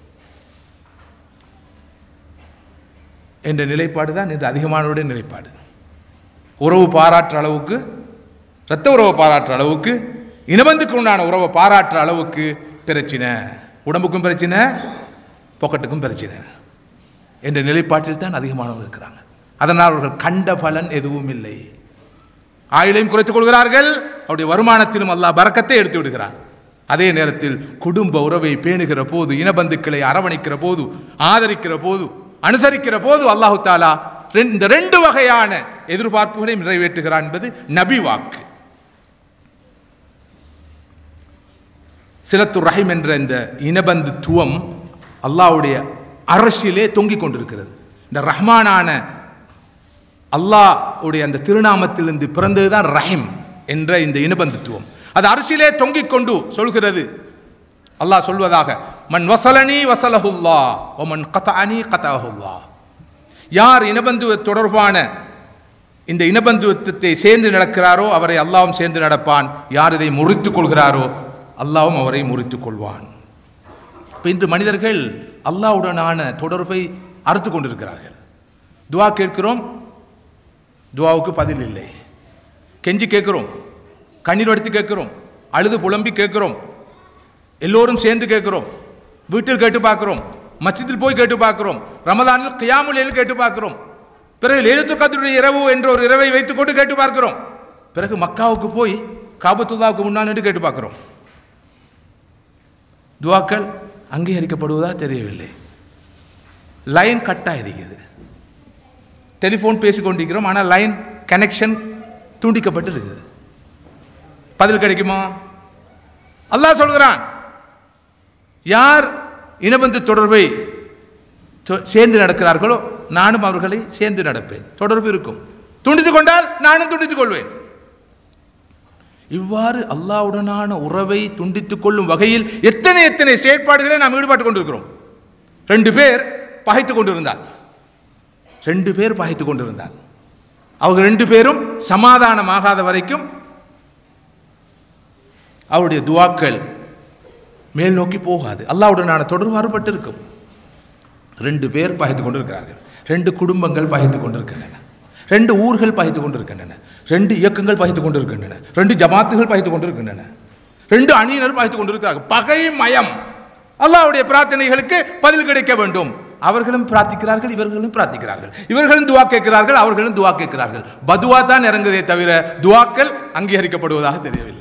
என்ற நிலைப்பாடு தான் இன்று அதிகமானவருடைய நிலைப்பாடு உறவு பாராட்டுற அளவுக்கு இரத்த உறவு பாராட்டுற அளவுக்கு இனபந்துக்கு உண்டான உறவை பாராட்டுற அளவுக்கு பிரச்சனை உடம்புக்கும் பிரச்சனை பொக்கெட்டுக்கும் பிரச்சனை என்ற நிலைப்பாட்டில் தான் அதிகமானவர்கள் இருக்கிறாங்க அதனால் அவர்கள் கண்ட பலன் எதுவும் இல்லை ஆயுளையும் குறைத்துக் கொள்கிறார்கள் அவருடைய வருமானத்திலும் அல்லாஹ் பறக்கத்தை எடுத்து விடுகிறார் அதே நேரத்தில் குடும்ப உறவை பேணுகிற போது இனபந்துக்களை அரவணைக்கிற போது ஆதரிக்கிற போது அனுசரிக்கிற போது அல்லாஹு தாலா ரெண்- இந்த ரெண்டு வகையான எதிர்பார்ப்புகளையும் நிறைவேற்றுகிறான் என்பது நபி வாக்கு சிலத்து ரஹீம் என்ற இந்த இனபந்துத்துவம் அல்லாஹ்வுடைய அரசியலே தொங்கிக் கொண்டிருக்கிறது இந்த ரஹ்மானான அல்லாஹ் உடைய அந்த திருநாமத்திலிருந்து பிறந்ததுதான் ரஹீம் என்ற இந்த இனபந்துத்துவம் அது அரசியலே தொங்கிக் கொண்டு சொல்கிறது அல்லாஹ் சொல்வதாக மன் வசலனி வசலஹுல்லா ஒ மன் கதானி கதாஹுல்லா யார் இனபந்து தொடர்பான இந்த இனபந்துவத்தை சேர்ந்து நடக்கிறாரோ அவரை அல்லாவும் சேர்ந்து நடப்பான் யார் இதை முறித்துக் கொள்கிறாரோ அல்லாவும் அவரை முறித்துக் கொள்வான் இப்ப இன்று மனிதர்கள் அல்லாவுடனான தொடர்பை அறுத்து கொண்டிருக்கிறார்கள் துவா கேட்கிறோம் துவாவுக்கு பதில் இல்லை கெஞ்சி கேட்கிறோம் கண்ணீர் வடித்து கேட்கிறோம் அழுது புலம்பி கேட்கிறோம் எல்லோரும் சேர்ந்து கேட்கிறோம் வீட்டில் கேட்டு பார்க்கிறோம் மஸ்ஜிதில் போய் கேட்டு பார்க்கிறோம் ரமதானில் கியாமுலையில் கேட்டு பார்க்கிறோம் பிறகு லேலத்து கத்தருடைய இரவு என்ற ஒரு இரவை வைத்துக்கொண்டு கேட்டு பார்க்கிறோம் பிறகு மக்காவுக்கு போய் காபத்துல்லாவுக்கு முன்னால் நின்று கேட்டு பார்க்கிறோம் துவாக்கள் அங்கீகரிக்கப்படுவதா தெரியவில்லை லைன் கட்டாக இருக்குது டெலிஃபோன் பேசிக்கொண்டிருக்கிறோம் ஆனால் லைன் கனெக்ஷன் துண்டிக்கப்பட்டு இருக்குது பதில் கிடைக்குமா அல்லாஹ் சொல்கிறான் யார் இனபந்து தொடர்பை சொ- சேர்ந்து நடக்கிறார்களோ நானும் அவர்களை சேர்ந்து நடப்பேன் தொடர்பு இருக்கும் துண்டித்துக் கொண்டால் நானும் துண்டித்துக் கொள்வேன் இவ்வாறு அல்லாஹ்வுடனான உறவை துண்டித்துக் கொள்ளும் வகையில் எத்தனை எத்தனை செயற்பாடுகளை நாம் ஈடுபட்டு கொண்டிருக்கிறோம் ரெண்டு பேர் பகைத்துக் கொண்டிருந்தார் ரெண்டு பேர் பகைத்துக் கொண்டிருந்தார் அவங்க ரெண்டு பேரும் சமாதானமாகாத வரைக்கும் அவருடைய துவாக்கள் மேல் நோக்கி போகாது அல்லாஹ்வுடனான தொடர்பு மாறுபட்டிருக்கும் ரெண்டு பேர் பகைத்துக் கொண்டிருக்கிறார்கள் ரெண்டு குடும்பங்கள் பகைத்துக் கொண்டிருக்கின்றன ரெண்டு ஊர்கள் பகைத்துக் கொண்டிருக்கின்றன ரெண்டு இயக்கங்கள் பகைத்துக் கொண்டிருக்கின்றன ரெண்டு ஜமாத்துகள் பகைத்துக் கொண்டிருக்கின்றன ரெண்டு அணியினர் பகைத்துக் கொண்டிருக்கிறார்கள் பகை மயம் அல்லாஹ்வுடைய பிரார்த்தனைகளுக்கு பதில் கிடைக்க வேண்டும் அவர்களும் பிரார்த்திக்கிறார்கள் இவர்களும் பிரார்த்திக்கிறார்கள் இவர்களும் துவா கேட்கிறார்கள் அவர்களும் துவா கேட்கிறார்கள் பதுவா தான் இறங்குதே தவிர துவாக்கள் அங்கீகரிக்கப்படுவதாக தெரியவில்லை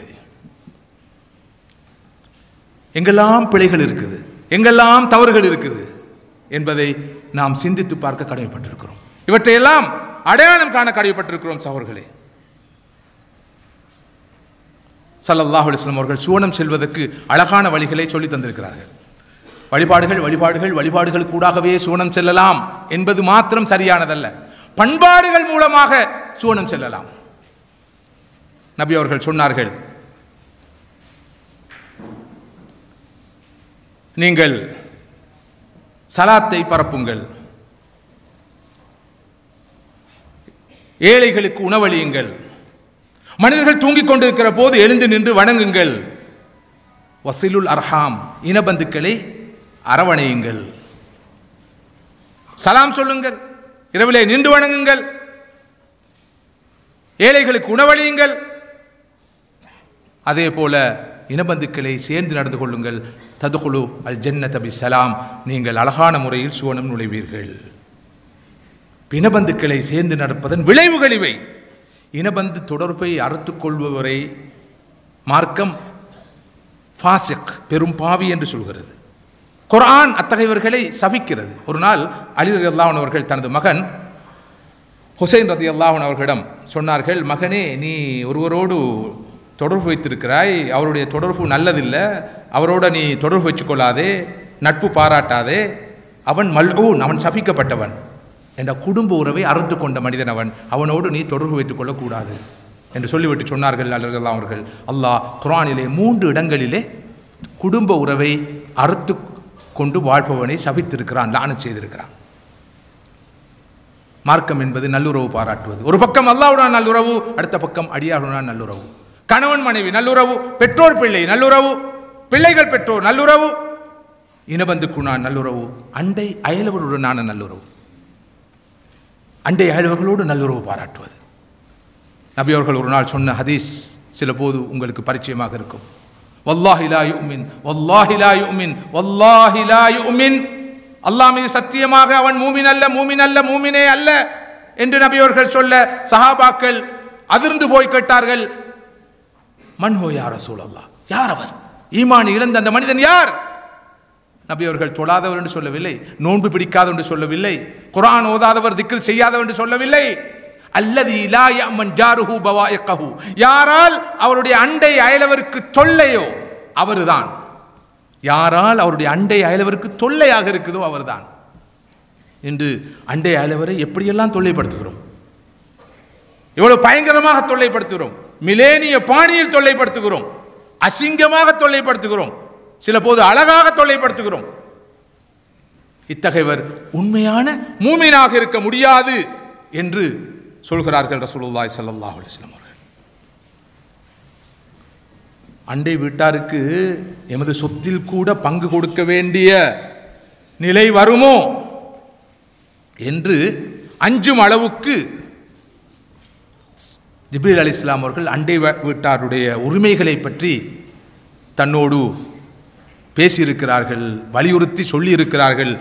எங்கெல்லாம் பிழைகள் இருக்குது எங்கெல்லாம் தவறுகள் இருக்குது என்பதை நாம் சிந்தித்து பார்க்க கடமைப்பட்டிருக்கிறோம் இவற்றையெல்லாம் அடையாளம் காண கடமைப்பட்டிருக்கிறோம் சகோதரர்களே ஸல்லல்லாஹு அலைஹி வஸல்லம் அவர்கள் சுவனம் செல்வதற்கு அழகான வழிகளை சொல்லி தந்திருக்கிறார்கள் வழிபாடுகள் வழிபாடுகள் வழிபாடுகள் கூடாகவே சுவனம் செல்லலாம் என்பது மாத்திரம் சரியானதல்ல பண்பாடுகள் மூலமாக சுவனம் செல்லலாம் நபி அவர்கள் சொன்னார்கள் நீங்கள் சலாத்தை பரப்புங்கள் ஏழைகளுக்கு உணவளியுங்கள் மனிதர்கள் தூங்கிக் கொண்டிருக்கிற போது எழுந்து நின்று வணங்குங்கள் வசிலுல் அர்ஹாம் இனபந்துக்களை அரவணையுங்கள் சலாம் சொல்லுங்கள் இரவிலே நின்று வணங்குங்கள் ஏழைகளுக்கு உணவளியுங்கள் அதே போல இனபந்துக்களை சேர்ந்து நடந்து கொள்ளுங்கள் ததுகுலு அல் ஜன்னத பி சலாம் நீங்கள் அழகான முறையில் சுவனம் நுழைவீர்கள் இனபந்துக்களை சேர்ந்து நடப்பதன் விளைவுகள் இவை இனபந்து தொடர்பை அறுத்துக் கொள்பவரை மார்க்கம் ஃபாசிக் பெரும் பாவி என்று சொல்கிறது குர்ஆன் அத்தகையவர்களை சபிக்கிறது ஒரு நாள் அலி ரதி அல்லாஹன் அவர்கள் தனது மகன் ஹுசைன் ரதி அல்லாஹன் அவர்களிடம் சொன்னார்கள் மகனே நீ ஒருவரோடு தொடர்பு வைத்திருக்கிறாய் அவருடைய தொடர்பு நல்லதில்லை அவரோட நீ தொடர்பு வச்சுக்கொள்ளாதே நட்பு பாராட்டாதே அவன் மல்ஊன் அவன் சபிக்கப்பட்டவன் என்ற குடும்ப உறவை அறுத்து கொண்ட மனிதன் அவன் அவனோடு நீ தொடர்பு வைத்துக் கொள்ளக்கூடாது என்று சொல்லிவிட்டு சொன்னார்கள் அல்லா அவர்கள் அல்லாஹ் குர்ஆனிலே மூன்று இடங்களிலே குடும்ப உறவை அறுத்து கொண்டு வாழ்பவனை சபித்திருக்கிறான் லானச் செய்திருக்கிறான் மார்க்கம் என்பது நல்லுறவு பாராட்டுவது ஒரு பக்கம் அல்லாஹ்வுடன் நல்லுறவு அடுத்த பக்கம் அடியாருடன் நல்லுறவு கணவன் மனைவி நல்லுறவு பெற்றோர் பிள்ளை நல்லுறவு பிள்ளைகள் பெற்றோர் நல்லுறவு இனபந்துக்குனான் நல்லுறவு அண்டை அயலவருடனான நல்லுறவு அண்டை அயலவர்களோடு நல்லுறவு பாராட்டுவது நபி அவர்கள் ஒரு நாள் சொன்ன ஹதீஸ் சில போது உங்களுக்கு பரிச்சயமாக இருக்கும் வல்லாஹி லா யுமின் வல்லாஹி லா யுமின் வல்லாஹி லா யுமின் அல்லாஹ் மீது சத்தியமாக அவன் மூமின் அல்ல மூமின் அல்ல மூமினே அல்ல என்று நபி அவர்கள் சொல்ல சஹாபாக்கள் அதிர்ந்து போய் கேட்டார்கள் மன் ஹோ யார் ரசூல் அல்லாஹ் யார் அவர் ஈமான் இழந்த அந்த மனிதன் யார் நபி அவர்கள் தொழாதவர் என்று சொல்லவில்லை நோன்பு பிடிக்காதவர் என்று சொல்லவில்லை குர்ஆன் ஓதாதவர் திக்ர் செய்யாதவர் என்று சொல்லவில்லை அல்லது லா யமன் ஜாருஹு பவாயக்கஹு யாரால் அவருடைய அண்டை அயலவருக்கு தொல்லையோ அவர்தான் யாரால் அவருடைய அண்டை அயலவருக்கு தொல்லையாக இருக்குதோ அவர்தான் என்று அண்டை அயலவரை எப்படியெல்லாம் தொல்லைப்படுத்துகிறோம் எவ்வளவு பயங்கரமாக தொல்லைப்படுத்துகிறோம் மிலேனிய பாணியில் தொல்லைப்படுத்துகிறோம் அசிங்கமாக தொல்லைப்படுத்துகிறோம் சில போது அழகாக தொல்லைப்படுத்துகிறோம் இத்தகையவர் உண்மையான மூமினாக இருக்க முடியாது என்று சொல்கிறார்கள் ரசூலுல்லாஹி ஸல்லல்லாஹு அலைஹி வஸல்லம் அவர்கள் அண்டை வீட்டாருக்கு எமது சொத்தில் கூட பங்கு கொடுக்க வேண்டிய நிலை வருமோ என்று அஞ்சும் அளவுக்கு ஜிப்ரீல் அலி இஸ்லாம் அவர்கள் அண்டை வ- வீட்டாருடைய உரிமைகளை பற்றி தன்னோடு பேசியிருக்கிறார்கள் வலியுறுத்தி சொல்லியிருக்கிறார்கள்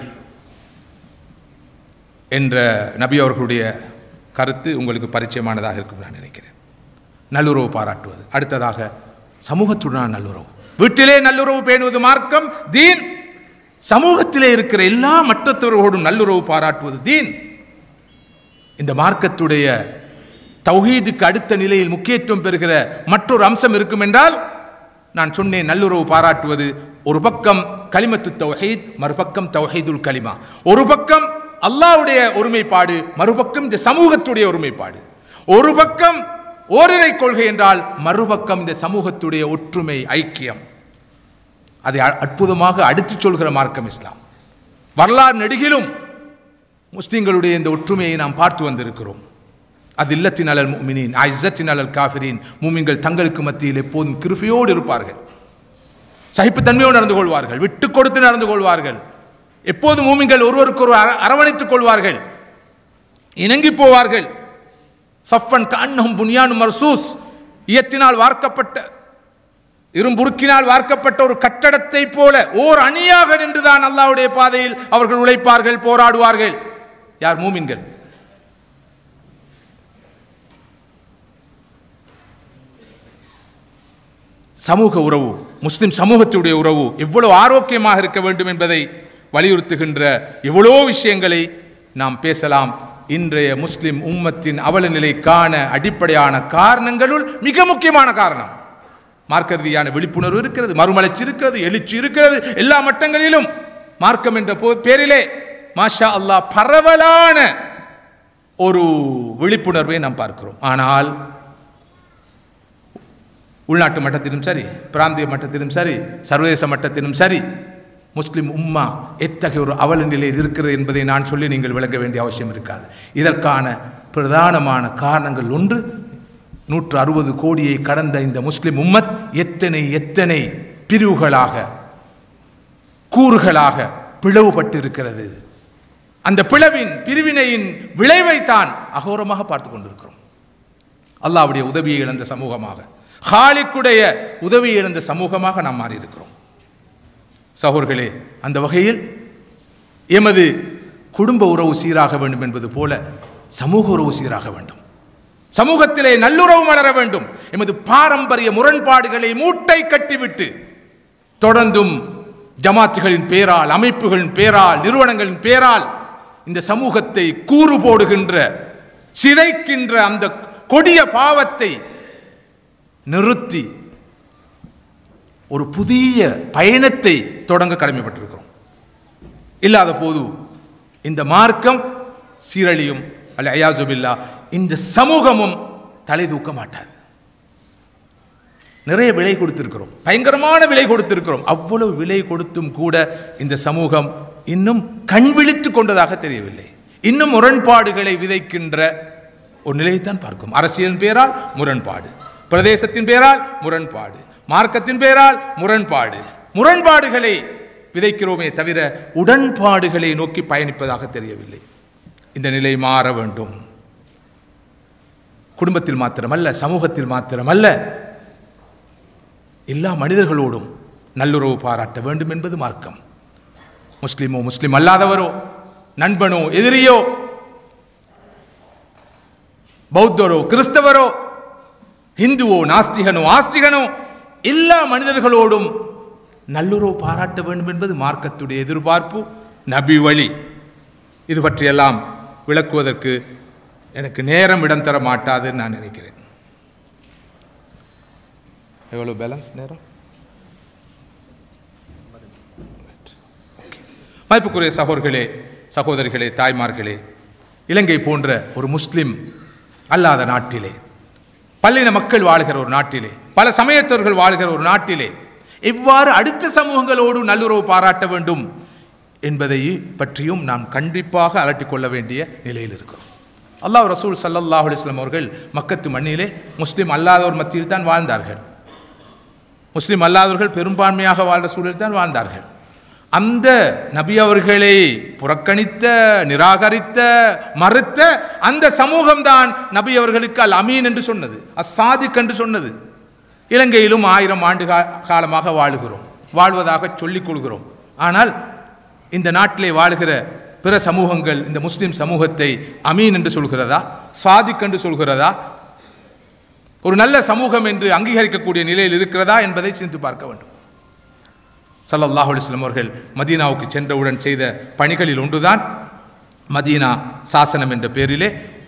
என்ற நபி அவர்களுடைய கருத்து உங்களுக்கு பரிச்சயமானதாக இருக்கும் நான் நினைக்கிறேன் நல்லுறவு பாராட்டுவது அடுத்ததாக சமூகத்துடனான நல்லுறவு வீட்டிலே நல்லுறவு பேணுவது மார்க்கம் தீன் சமூகத்திலே இருக்கிற எல்லா மற்றத்தவர்களோடும் நல்லுறவு பாராட்டுவது தீன் இந்த மார்க்கத்துடைய தௌஹீதுக்கு அடுத்த நிலையில் முக்கியத்துவம் பெறுகிற மற்றொரு அம்சம் இருக்கும் என்றால் நான் சொன்னேன் நல்லுறவு பாராட்டுவது ஒரு பக்கம் கலிமத்து தௌஹீத் மறுபக்கம் தௌஹீதுல் கலிமா ஒரு பக்கம் அல்லாஹ்வுடைய ஒருமைப்பாடு மறுபக்கம் இந்த சமூகத்துடைய ஒருமைப்பாடு ஒரு பக்கம் ஓரிரை கொள்கை என்றால் மறுபக்கம் இந்த சமூகத்துடைய ஒற்றுமை ஐக்கியம் அதை அ- அற்புதமாக அடுத்துச் சொல்கிற மார்க்கம் இஸ்லாம் வரலாறு நெடுகிலும் முஸ்லிம்களுடைய இந்த ஒற்றுமையை நாம் பார்த்து வந்திருக்கிறோம் அது இல்லத்தின் அலல் முமினின் ஐசத்தின் அலல் காஃபிரின் மூமின்கள் தங்களுக்கு மத்தியில் எப்போதும் கிருஃபையோடு இருப்பார்கள் சகிப்புத்தன்மையோடு நடந்து கொள்வார்கள் விட்டு கொடுத்து நடந்து கொள்வார்கள் எப்போதும் மூமின்கள் ஒருவருக்கு ஒரு அரவணைத்துக் கொள்வார்கள் இணங்கி போவார்கள் சஃபன் கண்ணம் புனியானு மர்சூஸ் இயத்தினால் வார்க்கப்பட்ட இரும்புருக்கினால் வார்க்கப்பட்ட ஒரு கட்டடத்தை போல ஓர் அணியாக நின்றுதான் அல்லாஹ்வுடைய பாதையில் அவர்கள் உழைப்பார்கள் போராடுவார்கள் யார் மூமின்கள் சமூக உறவு முஸ்லிம் சமூகத்துடைய உறவு எவ்வளவு ஆரோக்கியமாக இருக்க வேண்டும் என்பதை வலியுறுத்துகின்ற எவ்வளோ விஷயங்களை நாம் பேசலாம் இன்றைய முஸ்லிம் உம்மத்தின் அவல நிலைக்கான அடிப்படையான காரணங்களுள் மிக முக்கியமான காரணம் மார்க்க ரீதியான விழிப்புணர்வு இருக்கிறது மறுமலர்ச்சி இருக்கிறது எழுச்சி இருக்கிறது எல்லா மட்டங்களிலும் மார்க்கம் என்ற போ- பேரிலே மாஷா அல்லாஹ் பரவலான ஒரு விழிப்புணர்வை நாம் பார்க்கிறோம் ஆனால் உள்நாட்டு மட்டத்திலும் சரி பிராந்திய மட்டத்திலும் சரி சர்வதேச மட்டத்திலும் சரி முஸ்லிம் உம்மா எத்தகைய ஒரு அவல நிலையில் இருக்கிறது என்பதை நான் சொல்லி நீங்கள் விளங்க வேண்டிய அவசியம் இருக்காது இதற்கான பிரதானமான காரணங்கள் ஒன்று நூற்று அறுபது கோடியை கடந்த இந்த முஸ்லிம் உம்மத் எத்தனை எத்தனை பிரிவுகளாக கூறுகளாக பிளவுபட்டு இருக்கிறது அந்த பிளவின் பிரிவினையின் விளைவைத்தான் அகோரமாக பார்த்து கொண்டிருக்கிறோம் அல்லாஹ்வுடைய உதவியை இழந்த சமூகமாக ஹாலிக்குடைய உதவியை இழந்த சமூகமாக நாம் மாறியிருக்கிறோம் சகோர்களே அந்த வகையில் எமது குடும்ப உறவு சீராக வேண்டும் என்பது போல சமூக உறவு சீராக வேண்டும் சமூகத்திலே நல்லுறவு மலர வேண்டும் எமது பாரம்பரிய முரண்பாடுகளை மூட்டை கட்டிவிட்டு தொடர்ந்தும் ஜமாத்துகளின் பேரால் அமைப்புகளின் பேரால் நிறுவனங்களின் பேரால் இந்த சமூகத்தை கூறு போடுகின்ற சிதைக்கின்ற அந்த கொடிய பாவத்தை நிறுத்தி ஒரு புதிய பயணத்தை தொடங்க கடமைப்பட்டிருக்கிறோம் இல்லாத போது இந்த மார்க்கம் சீரழியும் அல்ல அயாசுபில்லா இந்த சமூகமும் தலை தூக்க மாட்டாது நிறைய விலை கொடுத்திருக்கிறோம் பயங்கரமான விலை கொடுத்திருக்கிறோம் அவ்வளவு விலை கொடுத்தும் கூட இந்த சமூகம் இன்னும் கண் விழித்து கொண்டதாக தெரியவில்லை இன்னும் முரண்பாடுகளை விதைக்கின்ற ஒரு நிலையைத்தான் பார்க்கும் அரசியலின் பேரால் முரண்பாடு பிரதேசத்தின் பேரால் முரண்பாடு மார்க்கத்தின் பேரால் முரண்பாடு முரண்பாடுகளை விதைக்கிறோமே தவிர உடன்பாடுகளை நோக்கி பயணிப்பதாக தெரியவில்லை இந்த நிலை மாற வேண்டும் குடும்பத்தில் மாத்திரமல்ல சமூகத்தில் மாத்திரமல்ல எல்லா மனிதர்களோடும் நல்லுறவு பாராட்ட வேண்டும் என்பது மார்க்கம் முஸ்லிமோ முஸ்லிம் அல்லாதவரோ நண்பனோ எதிரியோ பௌத்தரோ கிறிஸ்தவரோ இந்துவோ நாஸ்திகனோ ஆஸ்திகனோ எல்லா மனிதர்களோடும் நல்லுறவு பாராட்ட வேண்டும் என்பது மார்க்கத்துடைய எதிர்பார்ப்பு நபி வழி இது பற்றியெல்லாம் விளக்குவதற்கு எனக்கு நேரம் இடம் தர மாட்டாதுன்னு நான் நினைக்கிறேன் எவ்வளோ பேலன்ஸ் நேரம் மதிப்புக்குரிய சகோதர்களே சகோதரிகளே தாய்மார்களே இலங்கை போன்ற ஒரு முஸ்லிம் அல்லாத நாட்டிலே பல்லின மக்கள் வாழ்கிற ஒரு நாட்டிலே பல சமயத்தவர்கள் வாழ்கிற ஒரு நாட்டிலே எவ்வாறு அடுத்த சமூகங்களோடு நல்லுறவு பாராட்ட வேண்டும் என்பதை பற்றியும் நாம் கண்டிப்பாக அலட்டிக் கொள்ள வேண்டிய நிலையில் இருக்கிறோம் அல்லாஹ் ரசூல் சல்லல்லாஹு அலைஹி வஸல்லம் அவர்கள் மக்கத்து மண்ணிலே முஸ்லிம் அல்லாதோர் மத்தியில் தான் வாழ்ந்தார்கள் முஸ்லிம் அல்லாதவர்கள் பெரும்பான்மையாக வாழ்ந்த சூழலில் தான் வாழ்ந்தார்கள் அந்த நபி அவர்களை புறக்கணித்த நிராகரித்த மறுத்த அந்த சமூகம்தான் நபி அவர்களுக்கு அல் அமீன் என்று சொன்னது அசாதிக் என்று சொன்னது இலங்கையிலும் ஆயிரம் ஆண்டு கா- காலமாக வாழுகிறோம் வாழ்வதாக சொல்லிக் கொள்கிறோம் ஆனால் இந்த நாட்டிலே வாழுகிற பிற சமூகங்கள் இந்த முஸ்லிம் சமூகத்தை அமீன் என்று சொல்கிறதா சாதிக் என்று சொல்கிறதா ஒரு நல்ல சமூகம் என்று அங்கீகரிக்கக்கூடிய நிலையில் இருக்கிறதா என்பதை சிந்தித்து பார்க்க வேண்டும் ஸல்லல்லாஹு அலைஹி வஸல்லம் அவர்கள் மதீனாவுக்கு சென்றவுடன் செய்த பணிகளில் ஒன்றுதான் மதீனா சாசனம் என்ற பெயரிலே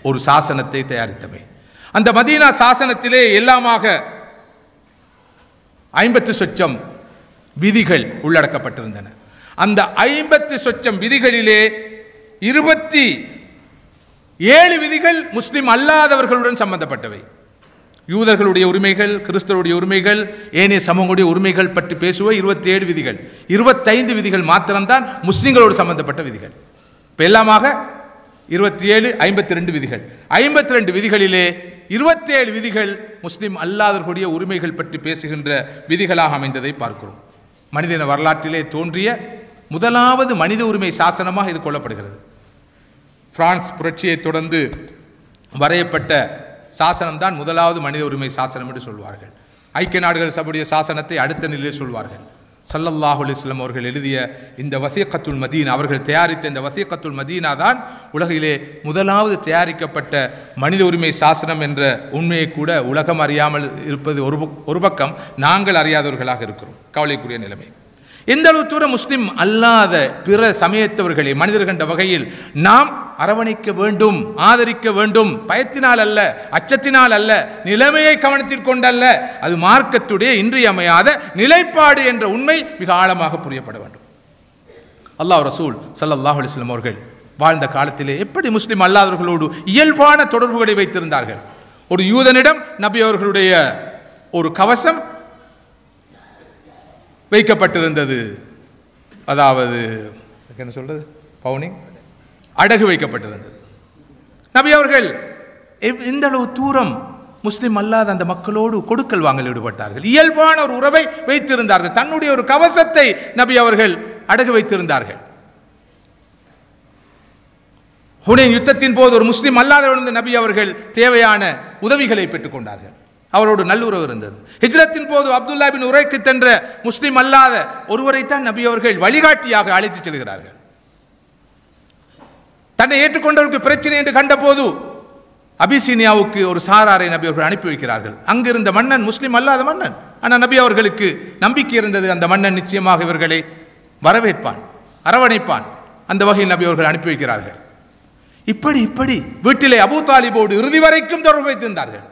ஒரு சாசனத்தை தயாரித்தமை அந்த மதீனா சாசனத்திலே எல்லாமாக ஐம்பத்து சொச்சம் விதிகள் உள்ளடக்கப்பட்டிருந்தன அந்த ஐம்பத்து சொச்சம் விதிகளிலே இருபத்தி ஏழு விதிகள் முஸ்லிம் அல்லாதவர்களுடன் சம்பந்தப்பட்டவை யூதர்களுடைய உரிமைகள் கிறிஸ்தவருடைய உரிமைகள் ஏனைய சமூகங்களுடைய உரிமைகள் பற்றி பேசுவ இருபத்தி ஏழு விதிகள் இருபத்தைந்து விதிகள் மாத்திரம்தான் முஸ்லிம்களோடு சம்பந்தப்பட்ட விதிகள் இப்போ எல்லாமாக இருபத்தி ஏழு ஐம்பத்தி ரெண்டு விதிகள் ஐம்பத்தி ரெண்டு விதிகளிலே இருபத்தேழு விதிகள் முஸ்லிம் அல்லாதவர்களுடைய உரிமைகள் பற்றி பேசுகின்ற விதிகளாக அமைந்ததை பார்க்கிறோம் மனிதன வரலாற்றிலே தோன்றிய முதலாவது மனித உரிமை சாசனமாக இது கொள்ளப்படுகிறது பிரான்ஸ் புரட்சியை தொடர்ந்து வரையப்பட்ட சாசனம் தான் முதலாவது மனித உரிமை சாசனம் என்று சொல்வார்கள் ஐக்கிய நாடுகள் சபையுடைய சாசனத்தை அடுத்த நிலையில் சொல்வார்கள் சல்லல்லாஹு அலிஸ்லம் அவர்கள் எழுதிய இந்த வசீகத்துல் மதீனா அவர்கள் தயாரித்த இந்த வசீகத்துல் மதீனா தான் உலகிலே முதலாவது தயாரிக்கப்பட்ட மனித உரிமை சாசனம் என்ற உண்மையை கூட உலகம் அறியாமல் இருப்பது ஒரு பக்- ஒரு பக்கம் நாங்கள் அறியாதவர்களாக இருக்கிறோம் கவலைக்குரிய நிலைமை எந்த அளவு தூரம் முஸ்லிம் அல்லாத பிற சமயத்தவர்களை மனிதர் கண்ட வகையில் நாம் அரவணைக்க வேண்டும் ஆதரிக்க வேண்டும் பயத்தினால் அல்ல அச்சத்தினால் அல்ல நிலைமையை கவனத்தில் கொண்டல்ல அது மார்க்கத்துடைய இன்றியமையாத நிலைப்பாடு என்ற உண்மை மிக ஆழமாக புரியப்பட வேண்டும் அல்லாஹ் ரசூல் ஸல்லல்லாஹு அலைஹி வஸல்லம் அவர்கள் வாழ்ந்த காலத்திலே எப்படி முஸ்லிம் அல்லாதவர்களோடு இயல்பான தொடர்புகளை வைத்திருந்தார்கள் ஒரு யூதனிடம் நபி அவர்களுடைய ஒரு கவசம் வைக்கப்பட்டிருந்தது அதாவது என்ன சொல்றது பவுனிங் அடகு வைக்கப்பட்டிருந்தது நபி அவர்கள் எவ்- இந்த அளவு தூரம் முஸ்லிம் அல்லாத அந்த மக்களோடு கொடுக்கல் வாங்கல் ஈடுபட்டார்கள் இயல்பான ஒரு உறவை வைத்திருந்தார்கள் தன்னுடைய ஒரு கவசத்தை நபி அவர்கள் அடகு வைத்திருந்தார்கள் ஹுனேன் யுத்தத்தின் போது ஒரு முஸ்லிம் அல்லாதவர்கள் நபி அவர்கள் தேவையான உதவிகளை பெற்றுக்கொண்டார்கள் அவரோடு நல்லுறவு இருந்தது ஹிஜ்ரத்தின் போது அப்துல்லா பின் உரைக்கு சென்ற முஸ்லிம் அல்லாத ஒருவரைத்தான் நபி அவர்கள் வழிகாட்டியாக அழைத்துச் செல்கிறார்கள் தன்னை ஏற்றுக்கொண்டவருக்கு பிரச்சனை என்று கண்டபோது அபிசீனியாவுக்கு ஒரு சாராரை நபி அவர்கள் அனுப்பி வைக்கிறார்கள் அங்கிருந்த மன்னன் முஸ்லிம் அல்லாத மன்னன் ஆனால் நபி அவர்களுக்கு நம்பிக்கை இருந்தது அந்த மன்னன் நிச்சயமாக இவர்களை வரவேற்பான் அரவணைப்பான் அந்த வகையில் நபி அவர்கள் அனுப்பி வைக்கிறார்கள் இப்படி இப்படி வீட்டிலே அபூ தாலிபோடு இறுதி வரைக்கும் தொடர்பு வைத்திருந்தார்கள்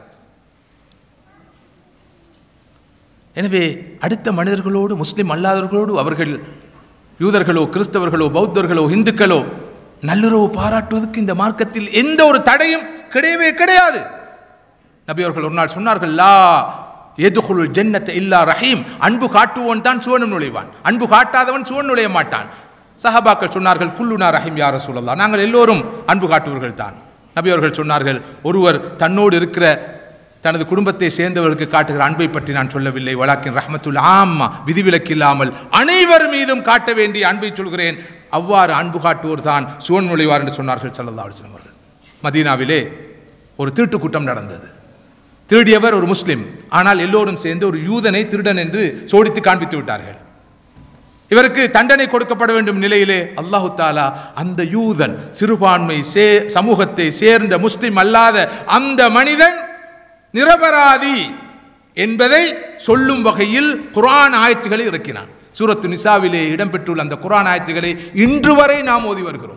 எனவே அடுத்த மனிதர்களோடு முஸ்லிம் அல்லாதவர்களோடு அவர்கள் யூதர்களோ கிறிஸ்தவர்களோ பௌத்தர்களோ இந்துக்களோ நல்லுறவு பாராட்டுவதற்கு இந்த மார்க்கத்தில் எந்த ஒரு தடையும் கிடையவே கிடையாது நபி அவர்கள் ஒரு நாள் சொன்னார்கள் லா எதுகுல் ஜன்னத்தை இல்லா ரஹீம் அன்பு காட்டுவோன் தான் சுவனம் நுழைவான் அன்பு காட்டாதவன் சுவன் நுழைய மாட்டான் சஹாபாக்கள் சொன்னார்கள் குல்லுனா ரஹீம் யார சொல்லலாம் நாங்கள் எல்லோரும் அன்பு காட்டுவர்கள் தான் நபி அவர்கள் சொன்னார்கள் ஒருவர் தன்னோடு இருக்கிற தனது குடும்பத்தை சேர்ந்தவர்களுக்கு காட்டுகிற அன்பை பற்றி நான் சொல்லவில்லை வழக்கின் ரஹமத்துல் ஆம்மா விதிவிலக்கு இல்லாமல் அனைவர் மீதும் காட்ட வேண்டிய அன்பை சொல்கிறேன் அவ்வாறு அன்பு காட்டுவோர் தான் சுவன் நுழைவார் என்று சொன்னார்கள் சல்லல்லா அலிஸ்லாம் அவர்கள் மதீனாவிலே ஒரு திருட்டு கூட்டம் நடந்தது திருடியவர் ஒரு முஸ்லிம் ஆனால் எல்லோரும் சேர்ந்து ஒரு யூதனை திருடன் என்று சோடித்து காண்பித்து விட்டார்கள் இவருக்கு தண்டனை கொடுக்கப்பட வேண்டும் நிலையிலே அல்லாஹு தாலா அந்த யூதன் சிறுபான்மை சே சமூகத்தை சேர்ந்த முஸ்லிம் அல்லாத அந்த மனிதன் நிரபராதி என்பதை சொல்லும் வகையில் குர்ஆன் ஆயத்துகளை இறக்கினான் சூரத்து நிசாவிலே இடம்பெற்றுள்ள அந்த குர்ஆன் ஆயத்துகளை இன்று வரை நாம் ஓதி வருகிறோம்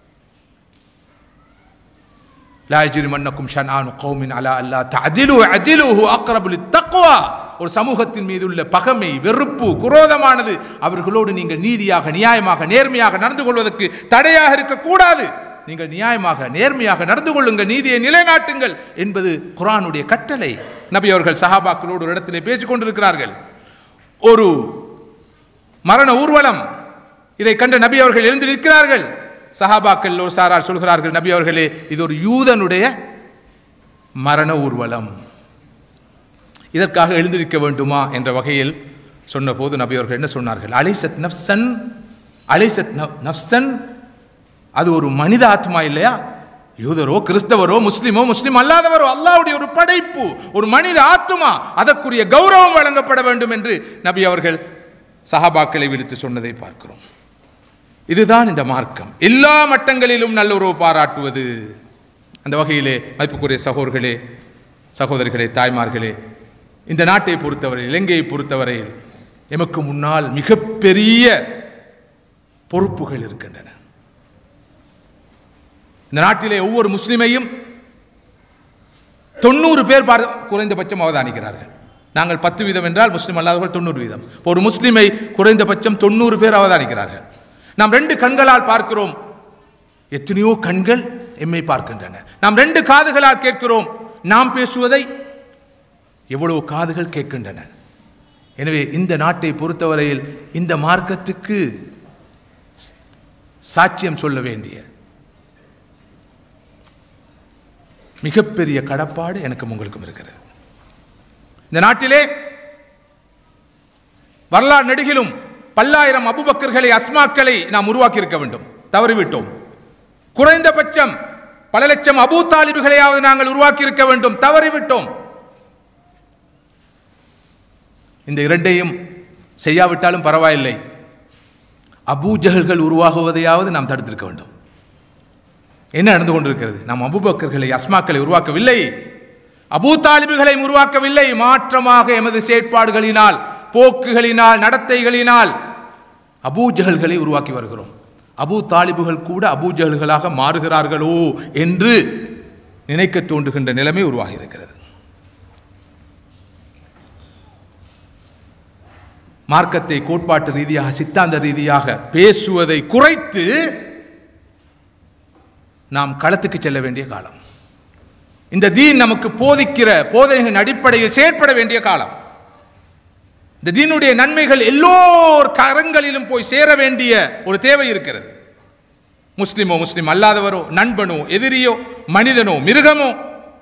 லா யஜ்ரிமன்னக்கும் ஷனானு கௌமின் அலா அல்லா தஅதிலு அஜிலுஹு அக்ரபு லித்தக்வா ஒரு சமூகத்தின் மீது உள்ள பகமை வெறுப்பு குரோதமானது அவர்களோடு நீங்கள் நீதியாக நியாயமாக நேர்மையாக நடந்து கொள்வதற்கு தடையாக இருக்கக்கூடாது நீங்கள் நியாயமாக நேர்மையாக நடந்து கொள்ளுங்கள் நீதியை நிலைநாட்டுங்கள் என்பது குர்ஆனுடைய கட்டளை நபி அவர்கள் சஹாபாக்களோடு ஒரு இடத்திலே பேசிக் கொண்டிருக்கிறார்கள் ஒரு மரண ஊர்வலம் இதை கண்ட நபி அவர்கள் எழுந்து நிற்கிறார்கள் சஹாபாக்கள் ஒரு சாரார் சொல்கிறார்கள் நபி அவர்களே இது ஒரு யூதனுடைய மரண ஊர்வலம் இதற்காக எழுந்திருக்க வேண்டுமா என்ற வகையில் சொன்னபோது நபி அவர்கள் என்ன சொன்னார்கள் அலைசத் நஃப்சன் அலைசத் நஃப்- நஃப்சன் அது ஒரு மனித ஆத்மா இல்லையா யூதரோ கிறிஸ்தவரோ முஸ்லிமோ முஸ்லிம் அல்லாதவரோ அல்லாஹ்வுடைய ஒரு படைப்பு ஒரு மனித ஆத்மா அதற்குரிய கௌரவம் வழங்கப்பட வேண்டும் என்று நபி அவர்கள் சஹாபாக்களை விடுத்து சொன்னதை பார்க்கிறோம் இதுதான் இந்த மார்க்கம் எல்லா மட்டங்களிலும் நல்லுறவு பாராட்டுவது அந்த வகையிலே மதிப்புக்குரிய சகோதர்களே சகோதரிகளே தாய்மார்களே இந்த நாட்டை பொறுத்தவரை இலங்கையை பொறுத்தவரையில் எமக்கு முன்னால் மிகப்பெரிய பொறுப்புகள் இருக்கின்றன இந்த நாட்டிலே ஒவ்வொரு முஸ்லிமையும் தொண்ணூறு பேர் பார் குறைந்தபட்சம் அவதானிக்கிறார்கள் நாங்கள் பத்து வீதம் என்றால் முஸ்லீம் அல்லாதவர்கள் தொண்ணூறு வீதம் இப்போ ஒரு முஸ்லீமை குறைந்தபட்சம் தொண்ணூறு பேர் அவதானிக்கிறார்கள் நாம் ரெண்டு கண்களால் பார்க்கிறோம் எத்தனையோ கண்கள் எம்மை பார்க்கின்றன நாம் ரெண்டு காதுகளால் கேட்கிறோம் நாம் பேசுவதை எவ்வளவு காதுகள் கேட்கின்றன எனவே இந்த நாட்டை பொறுத்தவரையில் இந்த மார்க்கத்துக்கு சாட்சியம் சொல்ல வேண்டிய மிகப்பெரிய கடப்பாடு எனக்கும் உங்களுக்கும் இருக்கிறது இந்த நாட்டிலே வரலாறு நெடுகிலும் பல்லாயிரம் அபுபக்கர்களை அஸ்மாக்களை நாம் உருவாக்கி இருக்க வேண்டும் தவறிவிட்டோம் குறைந்தபட்சம் பல லட்சம் அபூ தாலிபுகளையாவது நாங்கள் உருவாக்கி இருக்க வேண்டும் தவறிவிட்டோம் இந்த இரண்டையும் செய்யாவிட்டாலும் பரவாயில்லை அபூஜகல்கள் உருவாகுவதையாவது நாம் தடுத்திருக்க வேண்டும் என்ன நடந்து கொண்டிருக்கிறது நாம் அபுபக்கர்களை அஸ்மாக்களை உருவாக்கவில்லை அபூ தாலிபுகளை உருவாக்கவில்லை மாற்றமாக எமது செயற்பாடுகளினால் போக்குகளினால் நடத்தைகளினால் அபூஜகல்களை உருவாக்கி வருகிறோம் அபூ தாலிபுகள் கூட அபூஜகல்களாக மாறுகிறார்களோ என்று நினைக்க தோன்றுகின்ற நிலைமை உருவாகி இருக்கிறது மார்க்கத்தை கோட்பாட்டு ரீதியாக சித்தாந்த ரீதியாக பேசுவதை குறைத்து நாம் களத்துக்கு செல்ல வேண்டிய காலம் இந்த தீன் நமக்கு போதிக்கிற போதனைகளின் அடிப்படையில் செயற்பட வேண்டிய காலம் இந்த தீனுடைய நன்மைகள் எல்லோர் கரங்களிலும் போய் சேர வேண்டிய ஒரு தேவை இருக்கிறது முஸ்லிமோ முஸ்லிம் அல்லாதவரோ நண்பனோ எதிரியோ மனிதனோ மிருகமோ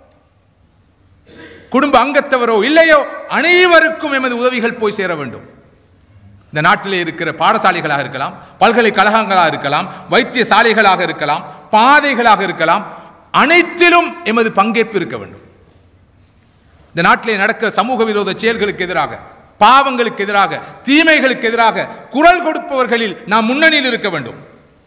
குடும்ப அங்கத்தவரோ இல்லையோ அனைவருக்கும் எமது உதவிகள் போய் சேர வேண்டும் இந்த நாட்டிலே இருக்கிற பாடசாலைகளாக இருக்கலாம் பல்கலைக்கழகங்களாக இருக்கலாம் வைத்தியசாலைகளாக இருக்கலாம் பாதைகளாக இருக்கலாம் அனைத்திலும் எமது பங்கேற்பு இருக்க வேண்டும் இந்த நாட்டிலே நடக்கிற சமூக விரோத செயல்களுக்கு எதிராக பாவங்களுக்கு எதிராக தீமைகளுக்கு எதிராக குரல் கொடுப்பவர்களில் நாம் முன்னணியில் இருக்க வேண்டும்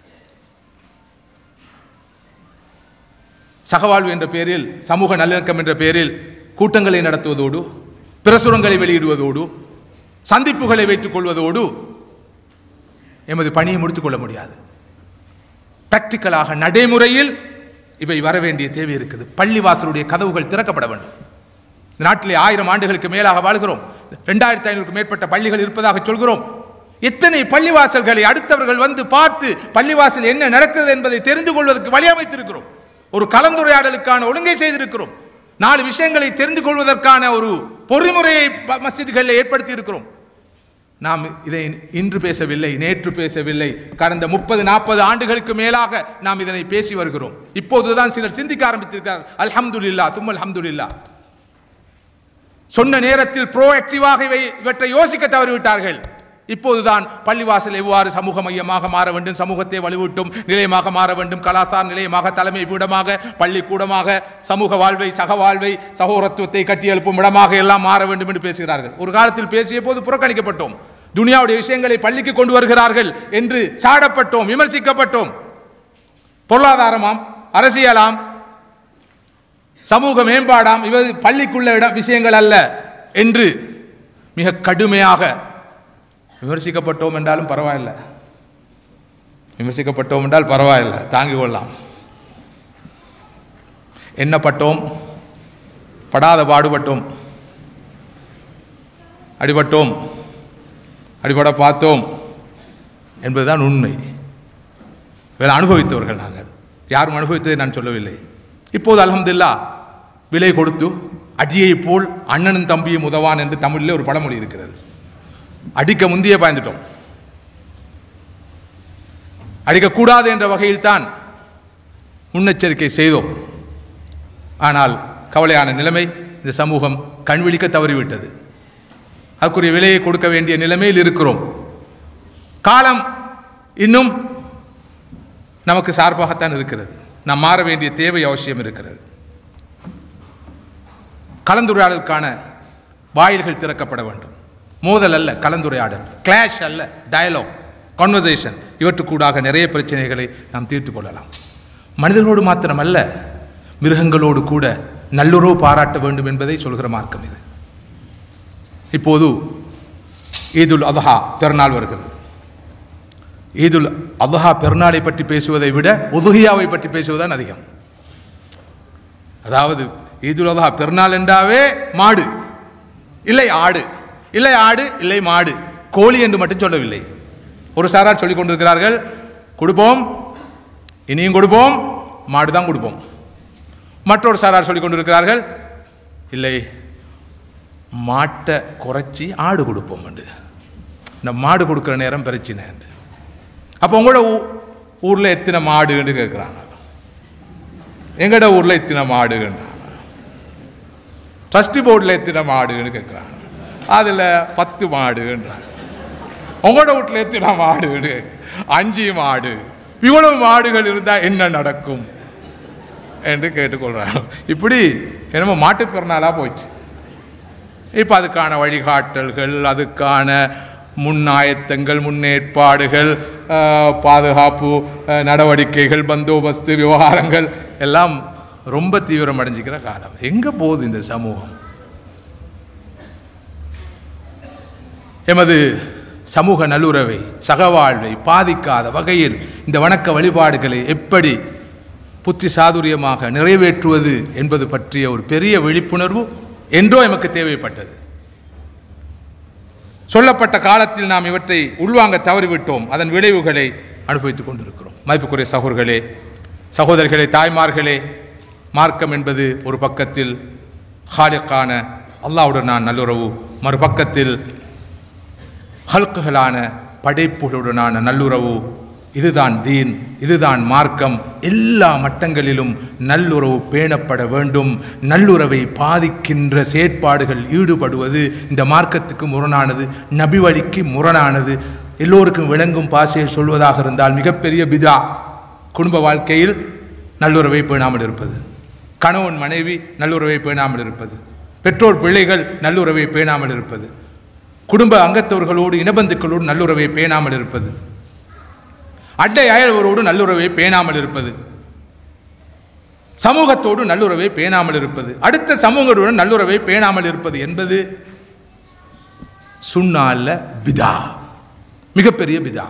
சகவாழ்வு என்ற பெயரில் சமூக நல்லிணக்கம் என்ற பெயரில் கூட்டங்களை நடத்துவதோடு பிரசுரங்களை வெளியிடுவதோடு சந்திப்புகளை வைத்துக் கொள்வதோடு எமது பணியை முடித்துக் கொள்ள முடியாது பிராக்டிக்கலாக நடைமுறையில் இவை வர வேண்டிய தேவை இருக்குது பள்ளிவாசலுடைய கதவுகள் திறக்கப்பட வேண்டும் இந்த நாட்டிலே ஆயிரம் ஆண்டுகளுக்கு மேலாக வாழ்கிறோம் ரெண்டாயிரத்தி ஐநூறுக்கும் மேற்பட்ட பள்ளிகள் இருப்பதாக சொல்கிறோம் எத்தனை பள்ளிவாசல்களை அடுத்தவர்கள் வந்து பார்த்து பள்ளிவாசல் என்ன நடக்கிறது என்பதை தெரிந்து கொள்வதற்கு வழி அமைத்திருக்கிறோம் ஒரு கலந்துரையாடலுக்கான ஒழுங்கை செய்திருக்கிறோம் நாலு விஷயங்களை தெரிந்து கொள்வதற்கான ஒரு பொறிமுறையை ப- மஸ்ஜிதுகளில் ஏற்படுத்தி இருக்கிறோம் நாம் இதை இன்று பேசவில்லை நேற்று பேசவில்லை கடந்த முப்பது நாற்பது ஆண்டுகளுக்கு மேலாக நாம் இதனை பேசி வருகிறோம் இப்போதுதான் சிலர் சிந்திக்க ஆரம்பித்திருக்கிறார் அல்ஹம்துலில்லா தும் அல்ஹம்துலில்லா சொன்ன நேரத்தில் ப்ரோஆக்டிவாக இவை இவற்றை யோசிக்க தவறிவிட்டார்கள் இப்போதுதான் பள்ளிவாசல் எவ்வாறு சமூக மையமாக மாற வேண்டும் சமூகத்தை வலுவூட்டும் நிலையமாக மாற வேண்டும் கலாசார நிலையமாக தலைமை பீடமாக பள்ளிக்கூடமாக சமூக வாழ்வை சக வாழ்வை சகோதரத்துவத்தை கட்டியெழுப்பும் இடமாக எல்லாம் மாற வேண்டும் என்று பேசுகிறார்கள் ஒரு காலத்தில் பேசிய போது புறக்கணிக்கப்பட்டோம் துனியாவுடைய விஷயங்களை பள்ளிக்கு கொண்டு வருகிறார்கள் என்று சாடப்பட்டோம் விமர்சிக்கப்பட்டோம் பொருளாதாரமாம் அரசியலாம் சமூக மேம்பாடாம் இவை பள்ளிக்குள்ள இடம் விஷயங்கள் அல்ல என்று மிக கடுமையாக விமர்சிக்கப்பட்டோம் என்றாலும் பரவாயில்லை விமர்சிக்கப்பட்டோம் என்றால் பரவாயில்லை தாங்கிக் கொள்ளலாம் எண்ணப்பட்டோம் படாத பாடுபட்டோம் அடிபட்டோம் அடிபட பார்த்தோம் என்பதுதான் உண்மை இதில் அனுபவித்தவர்கள் நாங்கள் யாரும் அனுபவித்ததை நான் சொல்லவில்லை இப்போது அல்ஹம்துலில்லாஹ் விலை கொடுத்து அடியை போல் அண்ணனும் தம்பியும் உதவான் என்று தமிழில் ஒரு பழமொழி இருக்கிறது அடிக்க முந்தியே பாய்ந்துட்டோம் அடிக்கக்கூடாது என்ற வகையில் தான் முன்னெச்சரிக்கை செய்தோம் ஆனால் கவலையான நிலைமை இந்த சமூகம் கண்விழிக்க தவறிவிட்டது அதுக்குரிய விலையை கொடுக்க வேண்டிய நிலைமையில் இருக்கிறோம் காலம் இன்னும் நமக்கு சார்பாகத்தான் இருக்கிறது நாம் மாற வேண்டிய தேவை அவசியம் இருக்கிறது கலந்துரையாடலுக்கான வாயில்கள் திறக்கப்பட வேண்டும் மோதல் அல்ல கலந்துரையாடல் கிளாஷ் அல்ல டயலாக் கான்வர்சேஷன் இவற்றுக்கூடாக நிறைய பிரச்சனைகளை நாம் தீர்த்து கொள்ளலாம் மனிதர்களோடு மாத்திரமல்ல மிருகங்களோடு கூட நல்லுறவு பாராட்ட வேண்டும் என்பதை சொல்கிற மார்க்கம் இது இப்போது ஈதுல் அதஹா பெருநாள் வருகிறது ஈதுல் அதஹா பெருநாளை பற்றி பேசுவதை விட உதுகியாவை பற்றி பேசுவதுதான் அதிகம் அதாவது ஈதுல் அதஹா பெருநாள் என்றாவே மாடு இல்லை ஆடு இல்லை ஆடு இல்லை மாடு கோழி என்று மட்டும் சொல்லவில்லை ஒரு சாரார் சொல்லிக் கொண்டிருக்கிறார்கள் கொடுப்போம் இனியும் கொடுப்போம் மாடு தான் கொடுப்போம் மற்றொரு சாரார் சொல்லிக் கொண்டிருக்கிறார்கள் இல்லை மாட்டை குறைச்சி ஆடு கொடுப்போம் என்று இந்த மாடு கொடுக்குற நேரம் பிரச்சனை என்று அப்போ உங்களோட ஊ ஊரில் எத்தனை மாடுன்னு கேட்குறாங்க எங்கட ஊரில் எத்தனை மாடுன்றாங்க ட்ரஸ்டி போர்டில் எத்தனை மாடுன்னு கேட்குறாங்க அதில் பத்து மாடுன்றாங்க உங்களோட வீட்டில் எத்தனை மாடுன்னு அஞ்சு மாடு இவ்வளவு மாடுகள் இருந்தால் என்ன நடக்கும் என்று கேட்டுக்கொள்கிறாங்க இப்படி என்னமோ மாட்டுப் பிறநாளாக போச்சு இப்போ அதுக்கான வழிகாட்டல்கள் அதுக்கான முன்னாயத்தங்கள் முன்னேற்பாடுகள் ஆஹ், பாதுகாப்பு ஆஹ், நடவடிக்கைகள் பந்தோபஸ்து விவகாரங்கள் எல்லாம் ரொம்ப தீவிரம் அடைஞ்சிக்கிற காலம் எங்கே போகுது இந்த சமூகம் எமது சமூக நல்லுறவை சகவாழ்வை பாதிக்காத வகையில் இந்த வணக்க வழிபாடுகளை எப்படி புத்தி சாதுரியமாக நிறைவேற்றுவது என்பது பற்றிய ஒரு பெரிய விழிப்புணர்வு என்றோ எமக்கு தேவைப்பட்டது சொல்லப்பட்ட காலத்தில் நாம் இவற்றை உள்வாங்க தவறிவிட்டோம் அதன் விளைவுகளை அனுபவித்துக் கொண்டிருக்கிறோம் மதிப்புக்குரிய சகோதரர்களே சகோதரிகளே தாய்மார்களே மார்க்கம் என்பது ஒரு பக்கத்தில் ஹாலிக்கான அல்லாவுடனான நல்லுறவு மறுபக்கத்தில் ஹல்குகளான படைப்புகளுடனான நல்லுறவு இதுதான் தீன் இதுதான் மார்க்கம் எல்லா மட்டங்களிலும் நல்லுறவு பேணப்பட வேண்டும் நல்லுறவை பாதிக்கின்ற செயற்பாடுகள் ஈடுபடுவது இந்த மார்க்கத்துக்கு முரணானது நபி வழிக்கு முரணானது எல்லோருக்கும் விளங்கும் பாசையில் சொல்வதாக இருந்தால் மிகப்பெரிய பிதா குடும்ப வாழ்க்கையில் நல்லுறவை பேணாமல் இருப்பது கணவன் மனைவி நல்லுறவை பேணாமல் இருப்பது பெற்றோர் பிள்ளைகள் நல்லுறவை பேணாமல் இருப்பது குடும்ப அங்கத்தவர்களோடு இனபந்துக்களோடு நல்லுறவை பேணாமல் இருப்பது அட்டை அயல்வரோடு நல்லுறவை பேணாமல் இருப்பது சமூகத்தோடு நல்லுறவை பேணாமல் இருப்பது அடுத்த சமூகத்துடன் நல்லுறவை பேணாமல் இருப்பது என்பது சுண்ணால பிதா மிகப்பெரிய பிதா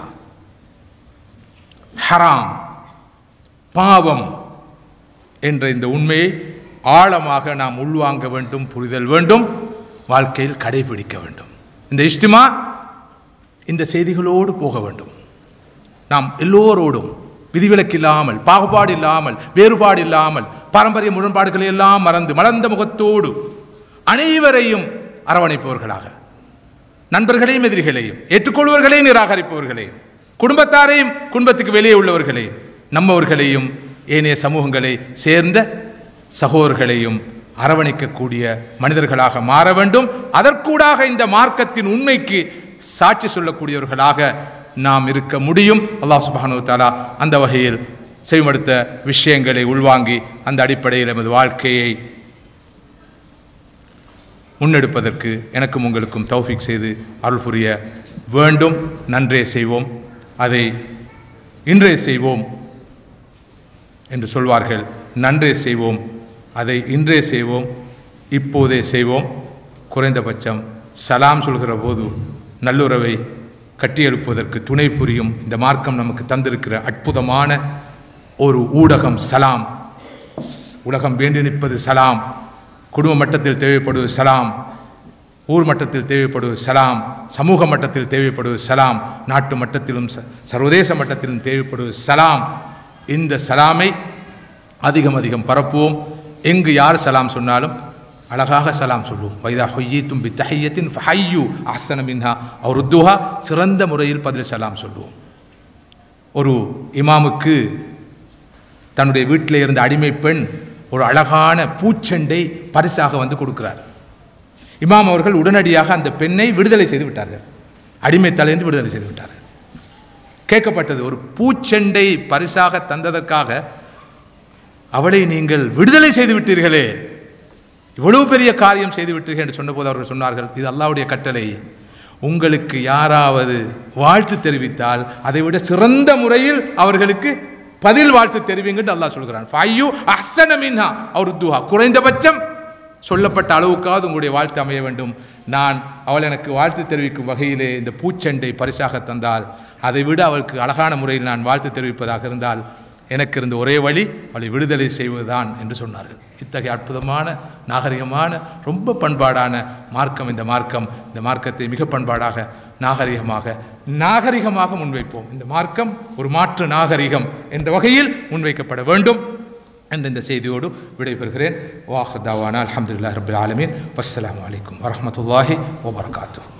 ஹராம் பாவம் என்ற இந்த உண்மையை ஆழமாக நாம் உள்வாங்க வேண்டும் புரிதல் வேண்டும் வாழ்க்கையில் கடைபிடிக்க வேண்டும் இந்த இஷ்டிமா இந்த செய்திகளோடு போக வேண்டும் நாம் எல்லோரோடும் விதிவிலக்கு இல்லாமல் பாகுபாடு இல்லாமல் வேறுபாடு இல்லாமல் பாரம்பரிய முரண்பாடுகளை எல்லாம் மறந்து மலர்ந்த முகத்தோடு அனைவரையும் அரவணைப்பவர்களாக நண்பர்களையும் எதிரிகளையும் ஏற்றுக்கொள்வர்களையும் நிராகரிப்பவர்களையும் குடும்பத்தாரையும் குடும்பத்துக்கு வெளியே உள்ளவர்களையும் நம்மவர்களையும் ஏனைய சமூகங்களை சேர்ந்த சகோதரர்களையும் அரவணைக்கக்கூடிய மனிதர்களாக மாற வேண்டும் அதற்கூடாக இந்த மார்க்கத்தின் உண்மைக்கு சாட்சி சொல்லக்கூடியவர்களாக நாம் இருக்க முடியும் அல்லாஹ் சுப்ஹானஹு தஆலா அந்த வகையில் செய்மடுத்த விஷயங்களை உள்வாங்கி அந்த அடிப்படையில் எமது வாழ்க்கையை முன்னெடுப்பதற்கு எனக்கும் உங்களுக்கும் தௌஃபிக் செய்து அருள் புரிய வேண்டும் நன்றே செய்வோம் அதை இன்றே செய்வோம் என்று சொல்வார்கள் நன்றே செய்வோம் அதை இன்றே செய்வோம் இப்போதே செய்வோம் குறைந்தபட்சம் சலாம் சொல்கிற போது நல்லுறவை கட்டியெழுப்புவதற்கு துணை புரியும் இந்த மார்க்கம் நமக்கு தந்திருக்கிற அற்புதமான ஒரு ஊடகம் சலாம் ஸ்- உலகம் வேண்டி நிற்பது சலாம் குடும்ப மட்டத்தில் தேவைப்படுவது சலாம் ஊர் மட்டத்தில் தேவைப்படுவது சலாம் சமூக மட்டத்தில் தேவைப்படுவது சலாம் நாட்டு மட்டத்திலும் ச- சர்வதேச மட்டத்திலும் தேவைப்படுவது சலாம் இந்த சலாமை அதிகம் அதிகம் பரப்புவோம் எங்கு யார் சலாம் சொன்னாலும் அழகாக சலாம் சொல்லுவோம் வைதா ஹொய்யீத்தும் பி தஹையத்தின் ஃபஹையு அஹ்சன மின்ஹா அவர் உத்துஹா சிறந்த முறையில் பதில் சலாம் சொல்லுவோம் ஒரு இமாமுக்கு தன்னுடைய வீட்டில் இருந்த அடிமை பெண் ஒரு அழகான பூச்செண்டை பரிசாக வந்து கொடுக்கிறார் இமாம் அவர்கள் உடனடியாக அந்த பெண்ணை விடுதலை செய்து விட்டார்கள் அடிமை தலைந்து விடுதலை செய்து விட்டார்கள் கேட்கப்பட்டது ஒரு பூச்செண்டை பரிசாக தந்ததற்காக அவளை நீங்கள் விடுதலை செய்து விட்டீர்களே இவ்வளவு பெரிய காரியம் செய்து விட்டீர்கள் என்று சொன்னபோது அவர்கள் சொன்னார்கள் இது அல்லாஹ்வுடைய கட்டளை உங்களுக்கு யாராவது வாழ்த்து தெரிவித்தால் அதை விட சிறந்த முறையில் அவர்களுக்கு பதில் வாழ்த்து தெரிவிங்கன்னு அல்லாஹ் சொல்கிறான் ஃபையு அஹ்சன மின்ஹா அவர் துஹா குறைந்தபட்சம் சொல்லப்பட்ட அளவுக்காவது உங்களுடைய வாழ்த்து அமைய வேண்டும் நான் அவள் எனக்கு வாழ்த்து தெரிவிக்கும் வகையிலே இந்த பூச்செண்டை பரிசாக தந்தால் அதை விட அவளுக்கு அழகான முறையில் நான் வாழ்த்து தெரிவிப்பதாக இருந்தால் எனக்கு இருந்த ஒரே வழி அவளை விடுதலை செய்வதுதான் என்று சொன்னார்கள் இத்தகைய அற்புதமான நாகரிகமான ரொம்ப பண்பாடான மார்க்கம் இந்த மார்க்கம் இந்த மார்க்கத்தை மிக பண்பாடாக நாகரிகமாக நாகரிகமாக முன்வைப்போம் இந்த மார்க்கம் ஒரு மாற்று நாகரிகம் என்ற வகையில் முன்வைக்கப்பட வேண்டும் என்ற இந்த செய்தியோடு விடைபெறுகிறேன் வாஹ் தாவானா அலமதுல்லா ரபுல் ஆலமீன் வஸ்ஸலாமு அலைக்கும் வரஹ்மத்துல்லாஹி வபரகாத்துஹு